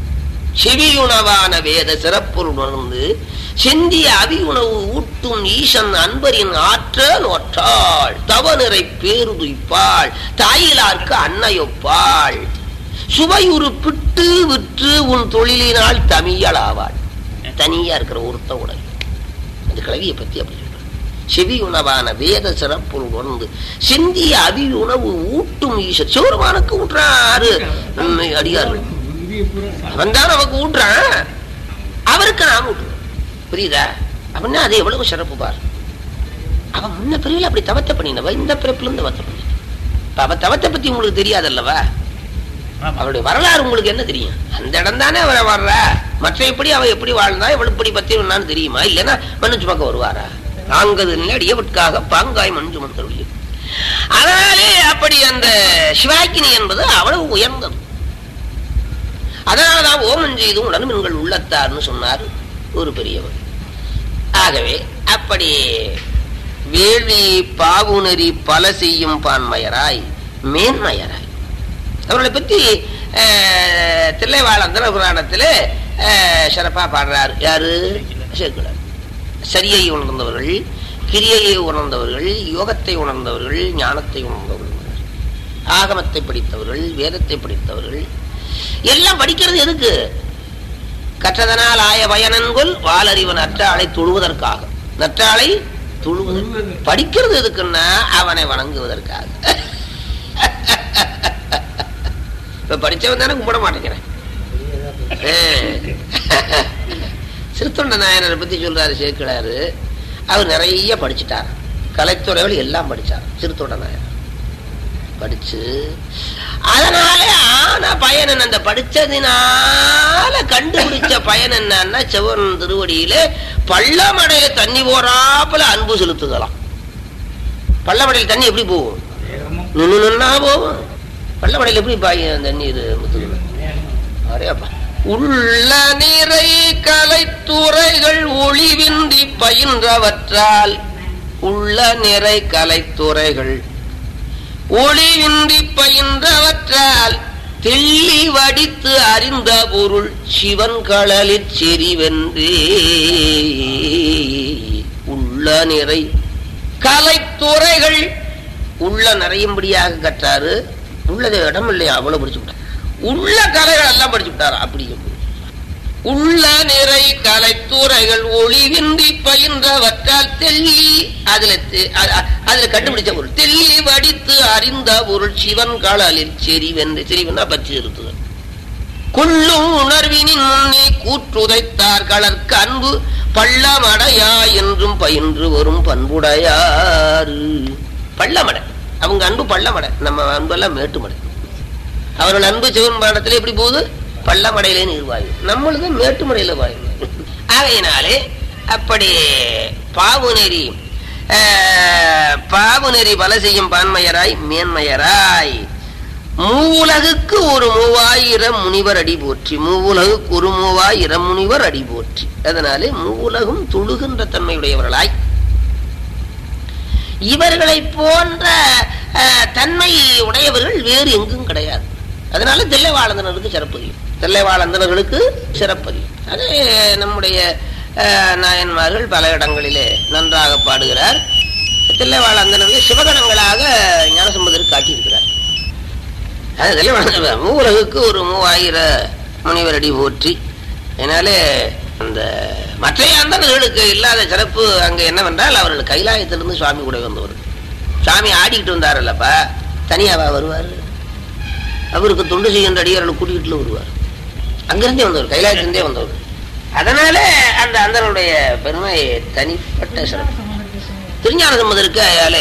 செவியுணவான வேத சிறப்புள் உணர்ந்து செந்திய அவியுணவு ஊட்டும் ஈசன் அன்பரின் ஆற்ற நோற்றாள் தவ நிறை பேருதுய்ப்பாள் தாயிலார்க்கு அன்னையொப்பாள் சுவையுறு பிட்டு விற்று உன் தொழிலினால் தமியலாவாள் தனியா இருக்கிற ஒருத்த உடல் அந்த கிளவியை பத்தி அப்படி சொல்ற செவி உணவான வேத சிறப்புள் உணர்ந்து சிந்திய அவி உணவு ஊட்டும் ஈசன் சிவருமானுக்கு ஊற்றாரு அடியார்கள் அவன் தான் நமக்கு ஊட்டுறான் அவருக்கு நாம் ஊட்டுறோம் புரியுதா அப்படின்னா அது எவ்வளவு சிறப்பு பார் அவன் முன்ன பிறவில அப்படி தவத்தை பண்ணினவ இந்த பிறப்புல இருந்து தவத்தை பண்ணி அவ தவத்தை பத்தி உங்களுக்கு தெரியாதல்லவா அவருடைய வரலாறு உங்களுக்கு என்ன தெரியும் அந்த இடம் தானே அவரை வர்ற மற்ற எப்படி அவ எப்படி வாழ்ந்தா எவ்வளவு பத்தி என்னன்னு தெரியுமா இல்லைன்னா மண்ணு சுமக்க வருவாரா நாங்கது அடியவட்காக பாங்காய் மண் சுமந்தருடைய அதனாலே அப்படி அந்த சிவாக்கினி என்பது அவ்வளவு உயர்ந்தது அதனாலதான் ஓமன் செய்தும் உடனும் எங்கள் உள்ளத்தார்னு சொன்னார் ஒரு பெரியவர் ஆகவே அப்படி வேள்வி பாவுணரி பல செய்யும் பான்மையராய் மேன்மையராய் அவர்களை பற்றி தில்லைவாழந்தன புராணத்தில் சிறப்பா பாடுறார் யாரு சேர்க்கிறார் சரியை உணர்ந்தவர்கள் கிரியையை உணர்ந்தவர்கள் யோகத்தை உணர்ந்தவர்கள் ஞானத்தை உணர்ந்தவர்கள் ஆகமத்தை படித்தவர்கள் வேதத்தை படித்தவர்கள் எல்லாம் படிக்கிறது எதுக்கு கற்றதனால் ஆய பயனன்கொல் வாலறிவன் நற்றாளை தொழுவதற்காக நற்றாளை தொழுவது படிக்கிறது எதுக்குன்னா அவனை வணங்குவதற்காக இப்ப படிச்சவன் தானே கும்பிட மாட்டேங்கிறேன் சிறுத்தொண்ட நாயனரை பத்தி சொல்றாரு சேர்க்கிறாரு அவர் நிறைய படிச்சுட்டார் கலைத்துறைகள் எல்லாம் படிச்சார் சிறுத்தொண்ட நாயனர் படிச்சு அதனால ஆன பயன் என்ன? அந்த படிச்சதினால கண்டுபிடிச்ச பயன் என்னன்னா செவன் திருவடியில பள்ளமடையில தண்ணி போறாப்புல அன்பு செலுத்துதலாம் பள்ளமடையில தண்ணி எப்படி போகும் நின்னு நின்னா போகும் பள்ளமடையில எப்படி பாய தண்ணீர் முத்துகள் அரேப்பா உள்ள நிறை கலைத்துறைகள் ஒளிவின்றி பயின்றவற்றால் உள்ள நிறை கலைத்துறைகள் ஒளிவின்றி பயின்றவற்றால் தெள்ளி வடித்து அறிந்த பொருள் சிவன் களலிற் செறிவென்றே உள்ள நிறை கலைத்துறைகள் உள்ள நிறையும்படியாக கற்றாரு உள்ளது இடம் இல்லையா அவ்வளவு படிச்சு விட்டார் உள்ள கலைகள் எல்லாம் படிச்சு விட்டாரா அப்படி உள்ள நிறை கலைத்துறைகள் ஒளிவின்றி பயின்றவற்றால் தெள்ளி அதுல தெ- அ- அ- அதுல கண்டுபிடிச்ச பொருள் தெள்ளி வடித்து அறிந்த பொருள் சிவன் களலில் செறிவென்று செறிவென்றா பற்றி இருந்தது கொள்ளும் உணர்வினின் முன்னே கூற்றுதைத்தார் கலர்க்கு அன்பு பள்ளமடையா என்றும் பயின்று வரும் பண்புடையாறு பள்ளமடை அவங்க அன்பு பள்ளமடை நம்ம அன்பெல்லாம் மேட்டுமடை அவர்கள் அன்பு சிவன் பாடத்துல எப்படி போகுது பள்ளமடையிலே நீர் வாயு நம்மளுக்கு மேட்டுமடையில வாயு ஆகையினாலே அப்படி பாவு நெறி ஆஹ், பாவு நெறி பல செய்யும் பான்மையராய் மேன்மையராய் மூவுலகுக்கு ஒரு மூவாயிரம் முனிவர் அடி போற்றி மூவுலகுக்கு ஒரு மூவாயிரம் முனிவர் அடி போற்றி அதனாலே மூவுலகும் துழுகின்ற தன்மையுடையவர்களாய் இவர்களை போன்ற அஹ், தன்மை உடையவர்கள் வேறு எங்கும் கிடையாது அதனால தில்லைவாழந்தனருக்கு சிறப்பதியும் தில்லைவாழந்தனர்களுக்கு சிறப்பதியும் அது நம்முடைய அஹ், நாயன்மார்கள் பல இடங்களிலே நன்றாக பாடுகிறார் தில்லைவாழந்தனர்கள் சிவகணங்களாக ஞானசம்பந்தருக்கு காட்டியிருக்கிறார் அது தில்லைவாழந்த மூவுலகுக்கு ஒரு மூவாயிர முனிவர் அடி போற்றி அதனாலே அந்த மற்ற அந்தணர்களுக்கு இல்லாத சிறப்பு அங்க என்னவென்றால் அவர்கள் கைலாயத்திலிருந்து சுவாமி கூட வந்தவர் சுவாமி ஆடிக்கிட்டு வந்தாரல்லப்பா தனியாவா வருவார் அவருக்கு தொண்டு செய்கின்ற அடியார்களை கூட்டிகிட்டுல வருவார் அங்கிருந்தே வந்தவர் கைலாயத்திலிருந்தே வந்தவர் அதனால அந்த அந்தனுடைய பெருமை தனிப்பட்ட சிறப்பு திருஞான சம்பந்தருக்கு அயாலே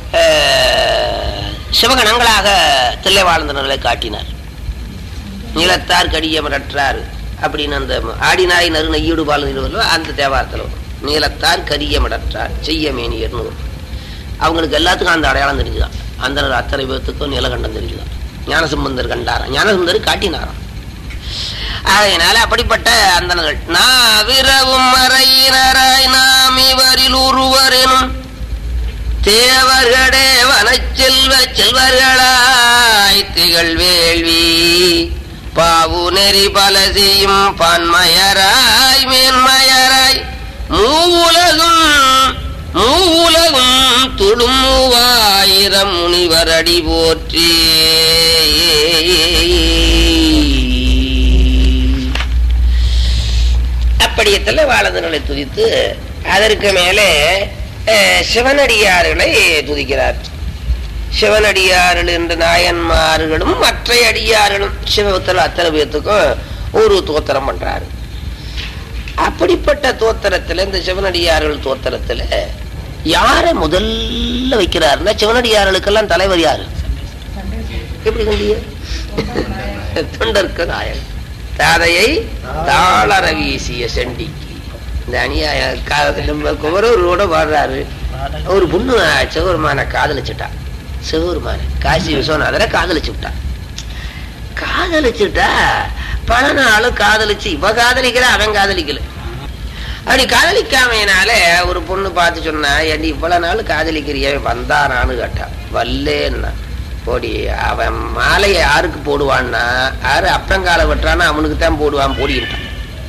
சிவகணங்களாக தில்லை வாழ்ந்தனர்களை காட்டினார் நீலத்தார் கடியமரற்றார் அப்படின்னு அந்த ஆடினாய் நறு நெய்யோடு பால் நிறுவனோ அந்த தேவாரத்தில் வரும் நீலத்தார் கரியமடற்றார் செய்ய மேனியர்னு வரும் அவங்களுக்கு எல்லாத்துக்கும் அந்த அடையாளம் தெரிஞ்சுதான் அந்த அத்தனை பேர்த்துக்கும் நிலகண்டம் தெரிஞ்சுதான் ஞானசம்பந்தர் கண்டாராம் ஞானசம்பந்தர் காட்டினாராம் அதனால அப்படிப்பட்ட அந்தனர்கள் நான் விரவும் மறையினராய் நாம் இவரில் ஒருவரெனும் தேவர்களே வனச்செல்வ செல்வர்களாய் திகழ் வேள்வி பாவு நெறி பல செய்யும் பான்மயராய் மேன்மயராய் மூவுலகும் மூவுலகும் தொழும் மூவாயிரம் முனிவர் அடி போற்றி அப்படியத்தில் வாழந்தர்களை துதித்து அதற்கு மேலே அஹ், சிவனடியார்களை துதிக்கிறார் சிவனடியார்கள் என்ற நாயன்மார்களும் மற்ற அடியார்களும் சிவத்தில் அத்தனை பேர்த்துக்கும் ஒரு தோத்திரம் பண்றாரு அப்படிப்பட்ட தோத்திரத்துல இந்த சிவனடியார்கள் தோத்திரத்துல யார முதல்ல வைக்கிறாருன்னா சிவனடியார்களுக்கெல்லாம் தலைவர் யாரு எப்படி கண்டிய தொண்டர்க்கு நாயன் தாதையை தாளர வீசிய செண்டிக்கு இந்த அநியாய கா- நம்ம குமரூரோட பாடுறாரு ஒரு பொண்ணு சிவபெருமான காதலிச்சுட்டா சிவபெருமான காசி விஸ்வநாதரை காதலிச்சு விட்டா காதலிச்சுட்டா பல நாளும் காதலிச்சு இவ காதலிக்கல அவன் காதலிக்கல அப்படி காதலிக்காமையினால ஒரு பொண்ணு பார்த்து சொன்னா ஏண்டி இவ்வளவு நாள் காதலிக்கிறிய வந்தானான்னு கேட்டா வல்லேன்னா போடி அவன் மாலையை யாருக்கு போடுவான்னா யாரு அப்பங்கால வெட்டுறானோ அவனுக்கு தான் போடுவான் போடிட்டான்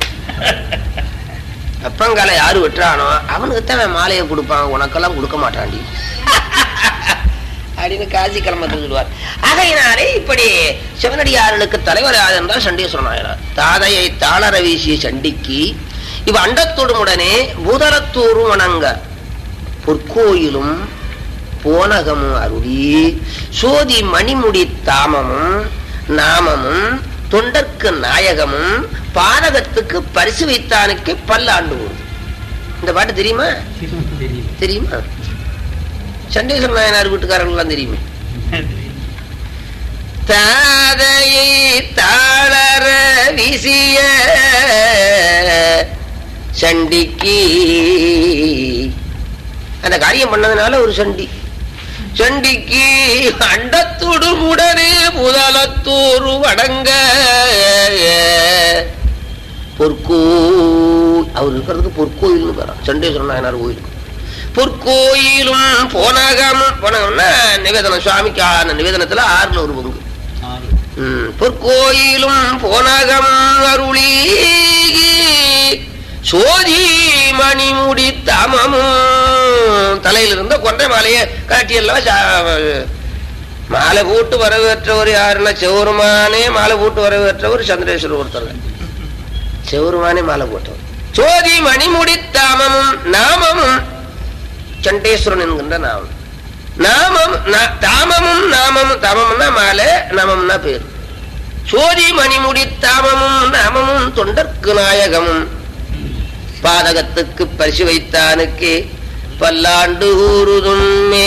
அப்பங்கால யாரு வெட்டுறானோ அவனுக்கு தான் அவன் மாலையை கொடுப்பான் உனக்கெல்லாம் கொடுக்க மாட்டான்டி அப்படின்னு காசி கிளம்பத்து சொல்லுவார் ஆகையினாலே இப்படி சிவனடியார்களுக்கு தலைவர் யார் என்றால் சண்டீஸ்வரன் நாயனார் தாதையை தாளர வீசிய சண்டிக்கு இவ அண்டத்தொடுமுடனே பூதலத்தூரும் வணங்க பொற்கோயிலும் போனகமும் அருளி சோதி மணிமுடி தாமமும் நாமமும் தொண்டர்க்கு நாயகமும் பாதகத்துக்கு பரிசு வைத்தானுக்கு பல்லாண்டு ஊர் இந்த பாட்டு தெரியுமா தெரியுமா சண்டேஸ்வர நாயனார் வீட்டுக்காரர்கள்லாம் தெரியுமே தாதையை தாளர வீசிய சண்டிக்கு அந்த காரியம் பண்ணதுனால ஒரு சண்டி சண்டிக்கு அண்டத்தோடு உடனே முதலத்தூர் அடங்க பொற்கோ அவர் இருக்கிறதுக்கு பொற்கோயில்னு பேரான் சண்டேஸ்வரன் நாயனார் கோயில் பொற்கோயிலும் போனகமும் போனகம்னா நிவேதனம் சுவாமிக்கு ஆன நிவேதனத்துல ஆறுல ஒரு பங்கு ம், பொற்கோயிலும் போனகம் அருளி சோதி மணிமுடி தமமும் தலையில் இருந்த கொன்றை மாலையை காட்டி எல்லாம் சா- மாலை போட்டு வரவேற்றவர் யாருன்னா செவருமானே மாலை போட்டு வரவேற்றவர் சந்திரேஸ்வரர் ஒருத்தர் செவருமானே மாலை போட்டவர் சோதி மணிமுடி தாமமும் நாமமும் சண்டேஸ்வரன் என்கின்ற நாமம் நாமம் நா- தாமமும் நாமமும் தாமம்னா மாலை நாமம்னா பேர் சோதி மணிமுடி தாமமும் நாமமும் தொண்டர்க்கு நாயகமும் பாதகத்துக்கு பரிசு வைத்தானுக்கு பல்லாண்டு ஊருதுமே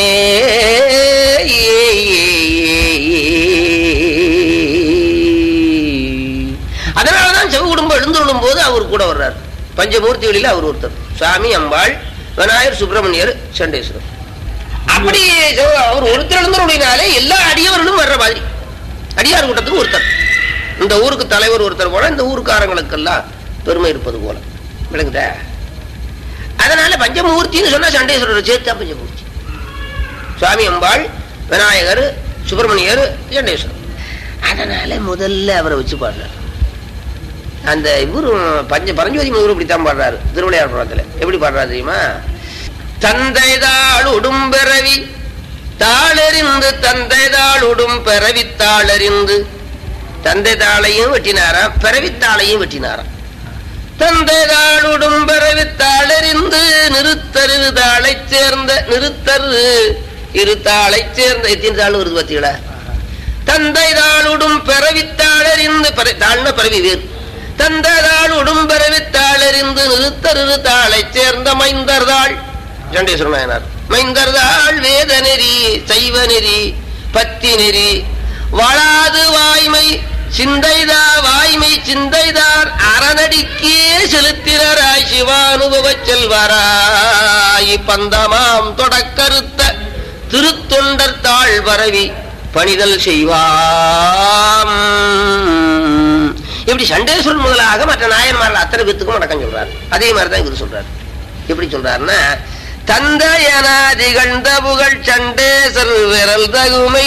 அதனாலதான் செவ குடும்பம் எழுந்துள்ளும் போது அவர் கூட வர்றார் பஞ்சமூர்த்திகளில் அவர் ஒருத்தர் சுவாமி அம்பாள் விநாயகர் சுப்பிரமணியர் சண்டேஸ்வரர் அப்படி செவ- அவர் ஒருத்தர் எழுந்தருடையினாலே எல்லா அடியவர்களும் வர்ற மாதிரி அடியார் கூட்டத்துக்கு ஒருத்தர் இந்த ஊருக்கு தலைவர் ஒருத்தர் போல இந்த ஊருக்காரங்களுக்கெல்லாம் பெருமை இருப்பது போல விளங்குதா அதனால பஞ்சமூர்த்தின்னு சொன்னா சண்டேஸ்வரர் சேர்த்தா பஞ்சமூர்த்தி சுவாமி அம்பாள் விநாயகர் சுப்பிரமணியர் சண்டேஸ்வரர் அதனால முதல்ல அவரை வச்சு பாடுறாரு அந்த இவரும் பஞ்ச பரஞ்சோதி முருகர் இப்படித்தான் பாடுறாரு திருவிளையார் படத்துல எப்படி பாடுறாரு தெரியுமா தந்தை தாள் உடும்பெறவி தாளறிந்து தந்தை தாள் உடும் பிறவி தாளறிந்து தந்தை தாளையும் வெட்டினாராம் பிறவித்தாளையும் வெட்டினாராம் தந்தை தாளுடும் பிறவி தாளறிந்து நிறுத்தரு தாளைச் சேர்ந்த நிறுத்தரு இரு தாளைச் சேர்ந்த எத்தனை தாள் வருது பார்த்தீங்களா தந்தை தாளுடும் பிறவித்தாளறிந்து பிற- தாள்னா பிறவி வேறு தந்தை தாளுடும் பிறவித்தாளறிந்து நிறுத்தரு தாளைச் சேர்ந்த மைந்தர் தாள் சண்டேஸ்வரன் நாயனார் மைந்தர் தாள் வேத நெறி சைவ நெறி பத்தி நெறி வளாது வாய்மை சிந்தைதா வாய்மை சிந்தைதார் அறநடிக்கே செலுத்தினராய் சிவானுபவச் செல்வராய் பந்தமாம் தொடக்கருத்த திருத்தொண்டர் தாழ் பரவி பணிதல் செய்வாம் இப்படி சண்டேஸ்வரன் முதலாக மற்ற நாயன்மார்கள் அத்தனை பேத்துக்கும் அடக்கம் சொல்றாரு அதே மாதிரிதான் இவர் சொல்றாரு எப்படி சொல்றாருன்னா தந்தையனா திகழ்ந்த புகழ் சண்டேசர் விரல் தகுமை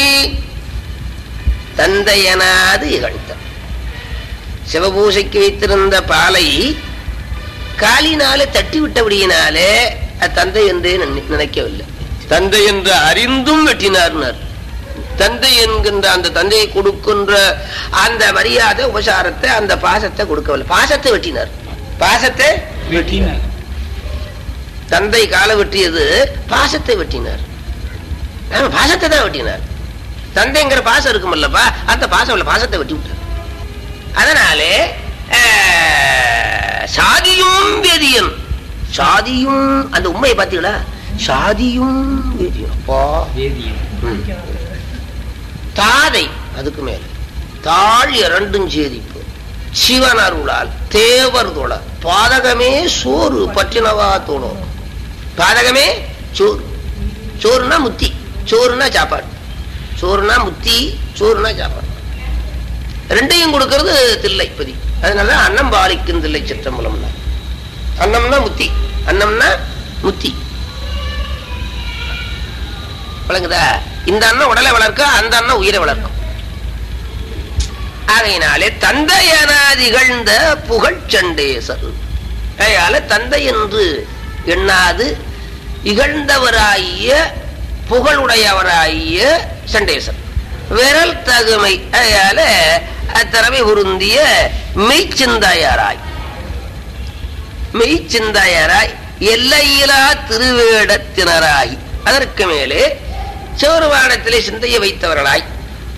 தந்தையனாது இகழ்த்த சிவபூசைக்கு வைத்திருந்த பாலை காலினாலே தட்டி விட்டபடியினாலே அது தந்தை என்றே நினை- நினைக்கவில்லை தந்தை என்று அறிந்தும் வெட்டினார்னார் தந்தை என்கின்ற அந்த தந்தையை கொடுக்கின்ற அந்த மரியாதை உபசாரத்தை அந்த பாசத்தை கொடுக்கவில்லை பாசத்தை வெட்டினார் பாசத்தை தந்தை காலை வெட்டியது பாசத்தை வெட்டினார் ஆமா, பாசத்தை தான் வெட்டினார் தந்தைங்கிற பாசம் இருக்குமல்லப்பா அந்த பாசம் இல்ல பாசத்தை வெட்டி விட்டார் அதனாலே ஆஹ், சாதியும் வேதியன் சாதியும் அந்த உண்மையை பார்த்தீங்களா சாதியும் வேதியன் அப்பா ம். தாதை அதுக்கு மேல தாழ் இரண்டும் சேதிப்பு சிவன் அருளால் தேவர் தொழ பாதகமே சோறு பற்றினவா தோணும் பாதகமே சோறு சோறுனா முத்தி சோறுனா சாப்பாடு சோறுனா முத்தி சோறுனா சாப்பாடு ரெண்டையும் கொடுக்கறது தில்லைப்பதி அதனால அன்னம் பாலிக்கும் தில்லை சிற்றம்பலம்னா அன்னம்னா முத்தி அன்னம்னா முத்தி விளங்குதா இந்த அண்ணன் உடலை வளர்க்க அந்த அண்ணன் உயிரை வளர்க்கும் ஆகையினாலே தந்தையனா திகழ்ந்த புகழ் சண்டேசர் அதனால தந்தை என்று எண்ணாது இகழ்ந்தவராகிய புகழுடையவராகிய சண்டேசர் விரல் தகுமை அதனால அத்திறமை பொருந்திய மெய்ச்சிந்தாயாராய் மெய்ச்சிந்தாயாராய் எல்லையிலா திருவேடத்தினராய் அதற்கு மேலே சோறுவானத்திலே சிந்தைய வைத்தவர்களாய்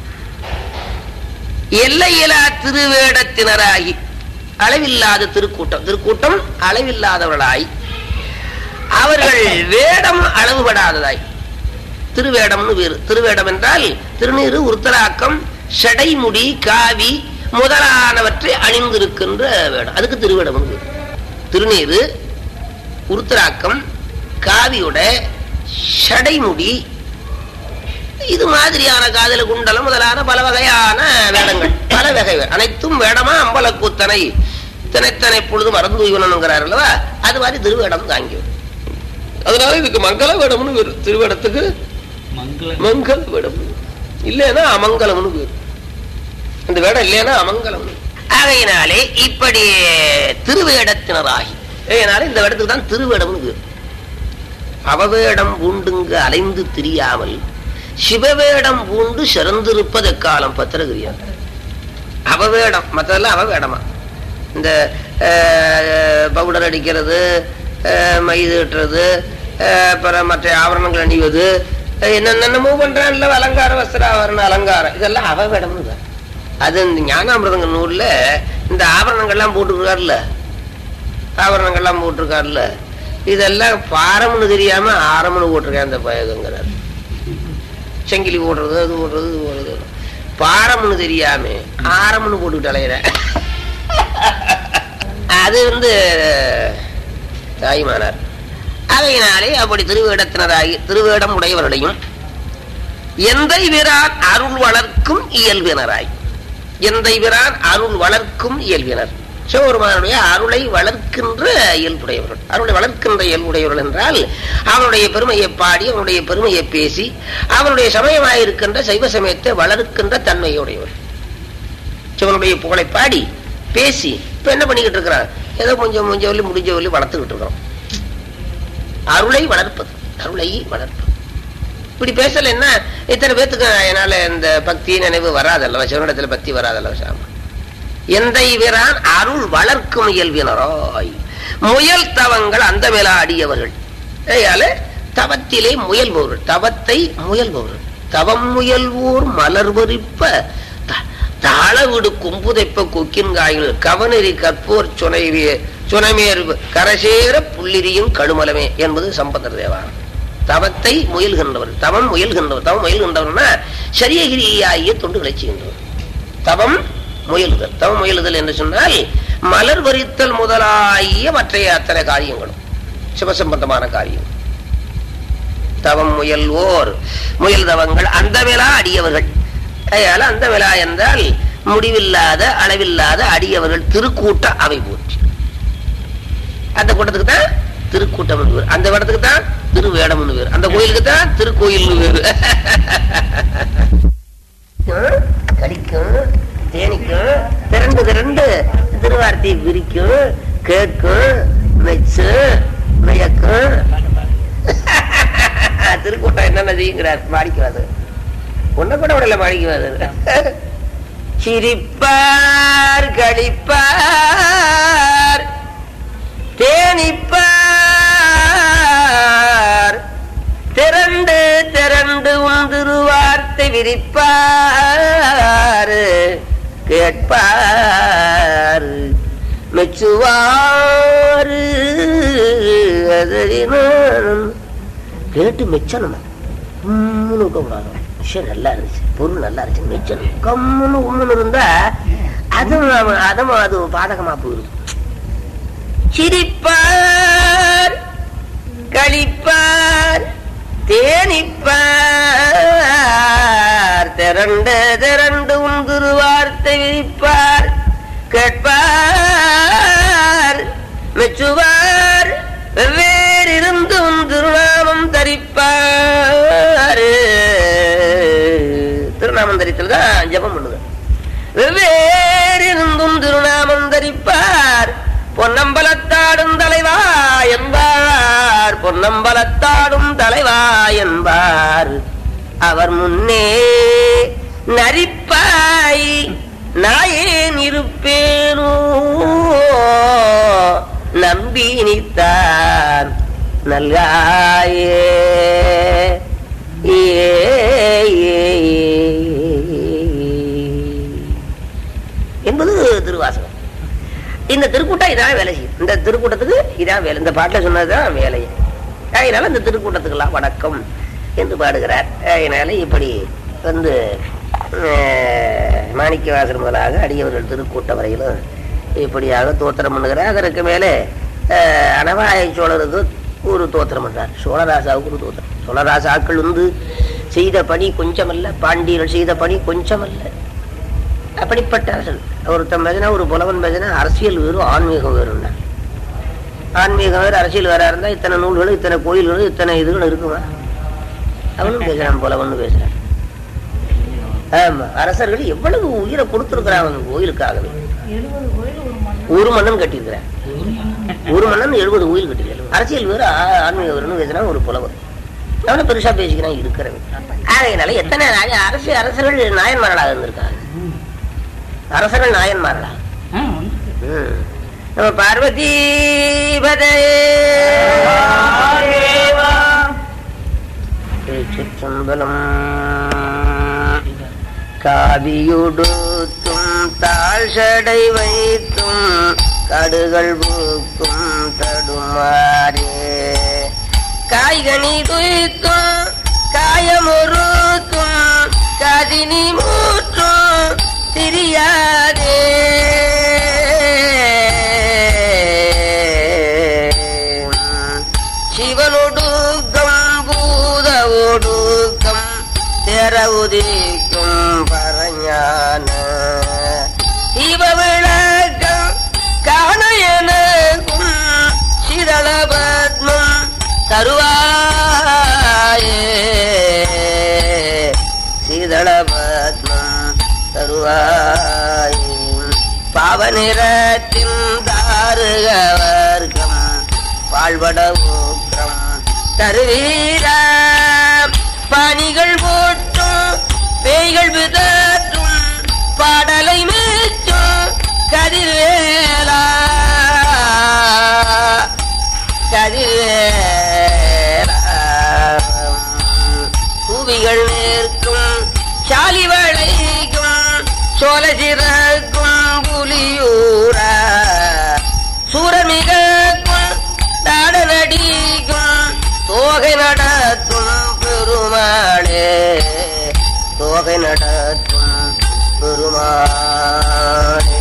எல்லையிலா திருவேடத்தினராகி அளவில்லாத திருக்கூட்டம் திருக்கூட்டம் அளவில்லாதவர்களாய் அவர்கள் வேடம் அளவுபடாததாய் திருவேடம்னு வேறு திருவேடம் என்றால் திருநீரு உருத்தலாக்கம் ஷடைமுடி காவி முதலானவற்றை அணிந்திருக்கின்ற வேடம் அதுக்கு திருவேடம் பேரு திருநீரு உருத்தராக்கம் காவியோட ஷடைமுடி இது மாதிரியான காதல குண்டலம் முதலான பல வகையான வேடங்கள் பல வகை வே- அனைத்தும் வேடமா அம்பலக்கூத்தனை தினைத்தனை பொழுது மறந்து உய்வனங்கிறார் அல்லவா அது மாதிரி திருவேடம் தாங்கி அதனால இதுக்கு மங்கள வேடம்னு பேரு திருவேடத்துக்கு மங்கள மங்கள வேடம் இல்லைன்னா அமங்கலம்னு பேரு இந்த வேடம் இல்லைன்னா அமங்கலம் ஆகையினாலே இப்படி திருவேடத்தினராகி அதனால இந்த வேடத்துக்கு தான் திருவேடம்னு பேரு அவவேடம் பூண்டுங்க அலைந்து திரியாமல் சிவவேடம் பூண்டு சிறந்திருப்பது காலம் பத்திரகிரியார் அவவேடம் மற்றதெல்லாம் அவவேடமா இந்த அஹ், பவுடர் அடிக்கிறது அஹ், மை தீட்டுறது அஹ், அப்புறம் மற்ற ஆவரணங்கள் அணிவது அஹ், என்னென்னமோ பண்றான்ல அலங்கார வஸ்திராவரண அலங்காரம் இதெல்லாம் அவவேடம்னு தான். அது இந்த ஞானாமிரதங்க நூல்ல இந்த ஆபரணங்கள்லாம் போட்டுருக்காருல்ல ஆபரணங்கள்லாம் போட்டிருக்காருல்ல இதெல்லாம் பாரம்னு தெரியாம ஆரம்னு போட்டிருக்கேன் அந்த பயகங்கிறார் செங்கிலி போடுறது அது போடுறது இது போடுறது பாரம்னு தெரியாம ஆரம்னு போட்டுக்கிட்டு அலையிற அது வந்து தாய்மானார் அதையினாலே அப்படி திருவேடத்தினராகி திருவேடம் உடையவர்களையும் எந்தை விரான் அருள் வளர்க்கும் இயல்பினராய் எந்தை விரான் அருள் வளர்க்கும் இயல்பினர் சிவபெருமானுடைய அருளை வளர்க்கின்ற இயல்புடையவர்கள் அருளை வளர்க்கின்ற இயல்புடையவர்கள் என்றால் அவனுடைய பெருமையை பாடி அவனுடைய பெருமையை பேசி அவனுடைய சமயமாயிருக்கின்ற சைவ சமயத்தை வளர்க்கின்ற தன்மையுடையவர்கள் சிவனுடைய புகழை பாடி பேசி இப்ப என்ன பண்ணிக்கிட்டு இருக்கிறான் ஏதோ கொஞ்சம் கொஞ்சம் சொல்லி முடிஞ்ச சொல்லி வளர்த்துக்கிட்டு இருக்கிறோம் அருளை வளர்ப்பது அருளை வளர்ப்பது இப்படி பேசல என்ன இத்தனை பேத்துக்கு என்னால இந்த பக்தி நினைவு வராதல்லவா சிவனிடத்துல பக்தி வராதல்லவா சாமி எந்தை வீரான் அருள் வளர்க்கும் இயல்பினராய் முயல் தவங்கள் அந்த மேல அடியவர்கள் ஏயால தவத்திலே முயல்பவர்கள் தவத்தை முயல்பவர்கள் தவம் முயல்வோர் மலர்வரிப்ப த- தாளவிடு கும்புதைப்ப கொக்கின்காயில் கவனெறி கற்போர் சுனைவிய சுனமேறு கரசேர புள்ளிரியும் கடுமலமே என்பது சம்பந்தர் தேவாரம் தவத்தை முயல்கின்றவர் தவம் முயல்கின்றவர் தவம் முயல்கின்றவர்னா சரியகிரியாகிய தொண்டுகளை செய்கின்றவர் தவம் முயலுதல் தவம் முயலுதல் என்று சொன்னால் மலர் வரித்தல் முதலாகிய மற்றைய அத்தனை காரியங்களும் சிவசம்பந்தமான காரியம் தவம் முயல்வோர் முயல் தவங்கள் அந்த விழா அடியவர்கள் அதனால அந்த விழா என்றால் முடிவில்லாத அளவில்லாத அடியவர்கள் திருக்கூட்ட அவை போற்றி அந்த கூட்டத்துக்கு தான் திருக்கூட்டம் பேர் அந்த இடத்துக்கு தான் திருவேடம்னு பேர் அந்த கோயிலுக்கு தான் திருக்கோயில்னு பேரு கடிக்கும் தேனிக்கும் திரண்டு திரண்டு திருவார்த்தையை விரிக்கும் கேட்கும் மெச்சு மயக்கும் திருக்கூட்டம் என்னென்ன செய்யுங்கிறார் மாடிக்குவாது ஒன்ன கூட விடல மாடிக்குவாது சிரிப்பார் களிப்பார் தேனிப்பார் திரண்டு திரண்டு உன் திருவார்த்தை விரிப்பார் கேட்பார் மெச்சுவாரு அதறினான். கேட்டு மெச்சணும் உம்முன்னு இருக்கக்கூடாது விஷயம் நல்லா இருந்துச்சு பொருள் நல்லா இருந்துச்சு மெச்சணும் கம்முன்னு உம்முன்னு இருந்தா அதுவும் அவன் அதுவும் அது பாதகமா போயிடும் சிரிப்பார் களிப்பார் தேனிப்பார் திரண்டு திரண்டு உன் குருவார்த்தை விரிப்பார் கேட்பார் மெச்சுவார் வெவ்வேறிருந்து உன் திருநாமம் தரிப்பார் திருநாமம் தரித்தல் தான் ஜபம் பண்ணுது வெவ்வேறிருந்தும் திருநாமம் தரிப்பார் பொன்னம்பலத்தாடும் தலைவா என்பார் பொன்னம்பலத்தாடும் தலைவா என்பார் அவர் முன்னே நரிப்பாய் நாயேன் இருப்பேனோ நம்பி நித்தான் நல்காயே ஏ, ஏ, என்பது திருவாசகம் இந்த திருக்கூட்டம் இதான் வேலை செய்யும் இந்த திருக்கூட்டத்துக்கு இதான் வேலை இந்த பாட்டில் சொன்னதுதான் வேலை அதனால இந்த திருக்கூட்டத்துக்கெல்லாம் வணக்கம் என்று பாடுகிறார் அதனால இப்படி வந்து அஹ், மாணிக்கவாசர் முதலாக அடியவர்கள் திருக்கூட்டம் வரையிலும் இப்படியாக தோத்திரம் பண்ணுகிறார் அதற்கு மேலே அஹ், அனவாய சோழருக்கு ஒரு தோத்திரம் பண்றார் சோழராசாவுக்கு ஒரு தோத்திரம் சோழராசாக்கள் வந்து செய்த பணி கொஞ்சமல்ல பாண்டியர்கள் செய்த பணி கொஞ்சமல்ல அப்படிப்பட்ட அரசன் ஒருத்தன் பேசினா ஒரு புலவன் பேசினா அரசியல் வேறும் ஆன்மீகம் வேறும்னா ஆன்மீகம் வேறு அரசியல் வேறா இருந்தா இத்தனை நூல்களும் இத்தனை கோயில்களும் இத்தனை இதுகளும் இருக்குமா அவனும் பேசுறான் புலவன் பேசுறான் ஆமா அரசர்கள் எவ்வளவு உயிரை கொடுத்திருக்கிறான் அவன் கோயிலுக்காகவே ஒரு மன்னன் கட்டியிருக்கிறான் ஒரு மன்னன் எழுபது கோயில் கட்டியிருக்கான் அரசியல் வேறு ஆ- ஆன்மீக வேறுனு பேசுனா ஒரு புலவன் அவனை பெருசா பேசிக்கிறான் இருக்கிறவன் ஆகையினால எத்தனை நாய- அரசு அரசர்கள் நாயன்மார்களாக இருந்திருக்காங்க அரசர்கள் நாயன்மார்களா ம். நம்ம பார்வதி திருச்சிற்றம்பலம் காவியுடுத்தும் தாழ் சடை வைத்தும் கடுகள் பூக்கும் தடுமாறே காய்கனி துய்த்தும் காயமுறுத்தும் கதினி மூற்றும் திரியாதே சிவனொடுக்கம் பூத ஒடுக்கம் தெரவுதிக்கும் பரஞான சிவ விளக்கம் காண எனக்கும் சிதள பத்மம் தருவாயே சீதள பத்மம் தருவாயே பாவநிறத்தின் தாருக வர்க்கம் வாழ்வட ஊக்கம் தருவீர பணிகள் போட்டும் பேய்கள் விதற்றும் பாடலை மேற்றும் கதிர்வேலா கதிர்வேலா பூவிகள் நேர்க்கும் சாலி வளைக்கும் சோழ சிறக்கும் புலியூர சூரமிகும் நாடனடிக்கும் தோகை நடத்தும் பெருமாளே தோகை நடத்தும் பெருமாளே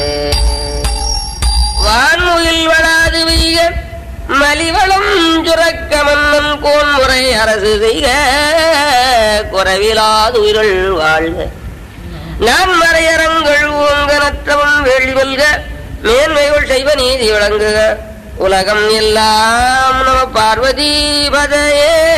வான்முகில் வளாது வீக மலிவளம் சுரக்க மன்னன் கோன்முறை அரசு செய்க குறைவிலாது உயிர்கள் வாழ்க நான் மறையரங்கள் ஓங்கனற்றவன் வேள்வி வெல்க மேன்மைகள் செய்வ நீதி விளங்குக உலகம் எல்லாம் நம பார்வதி பதையே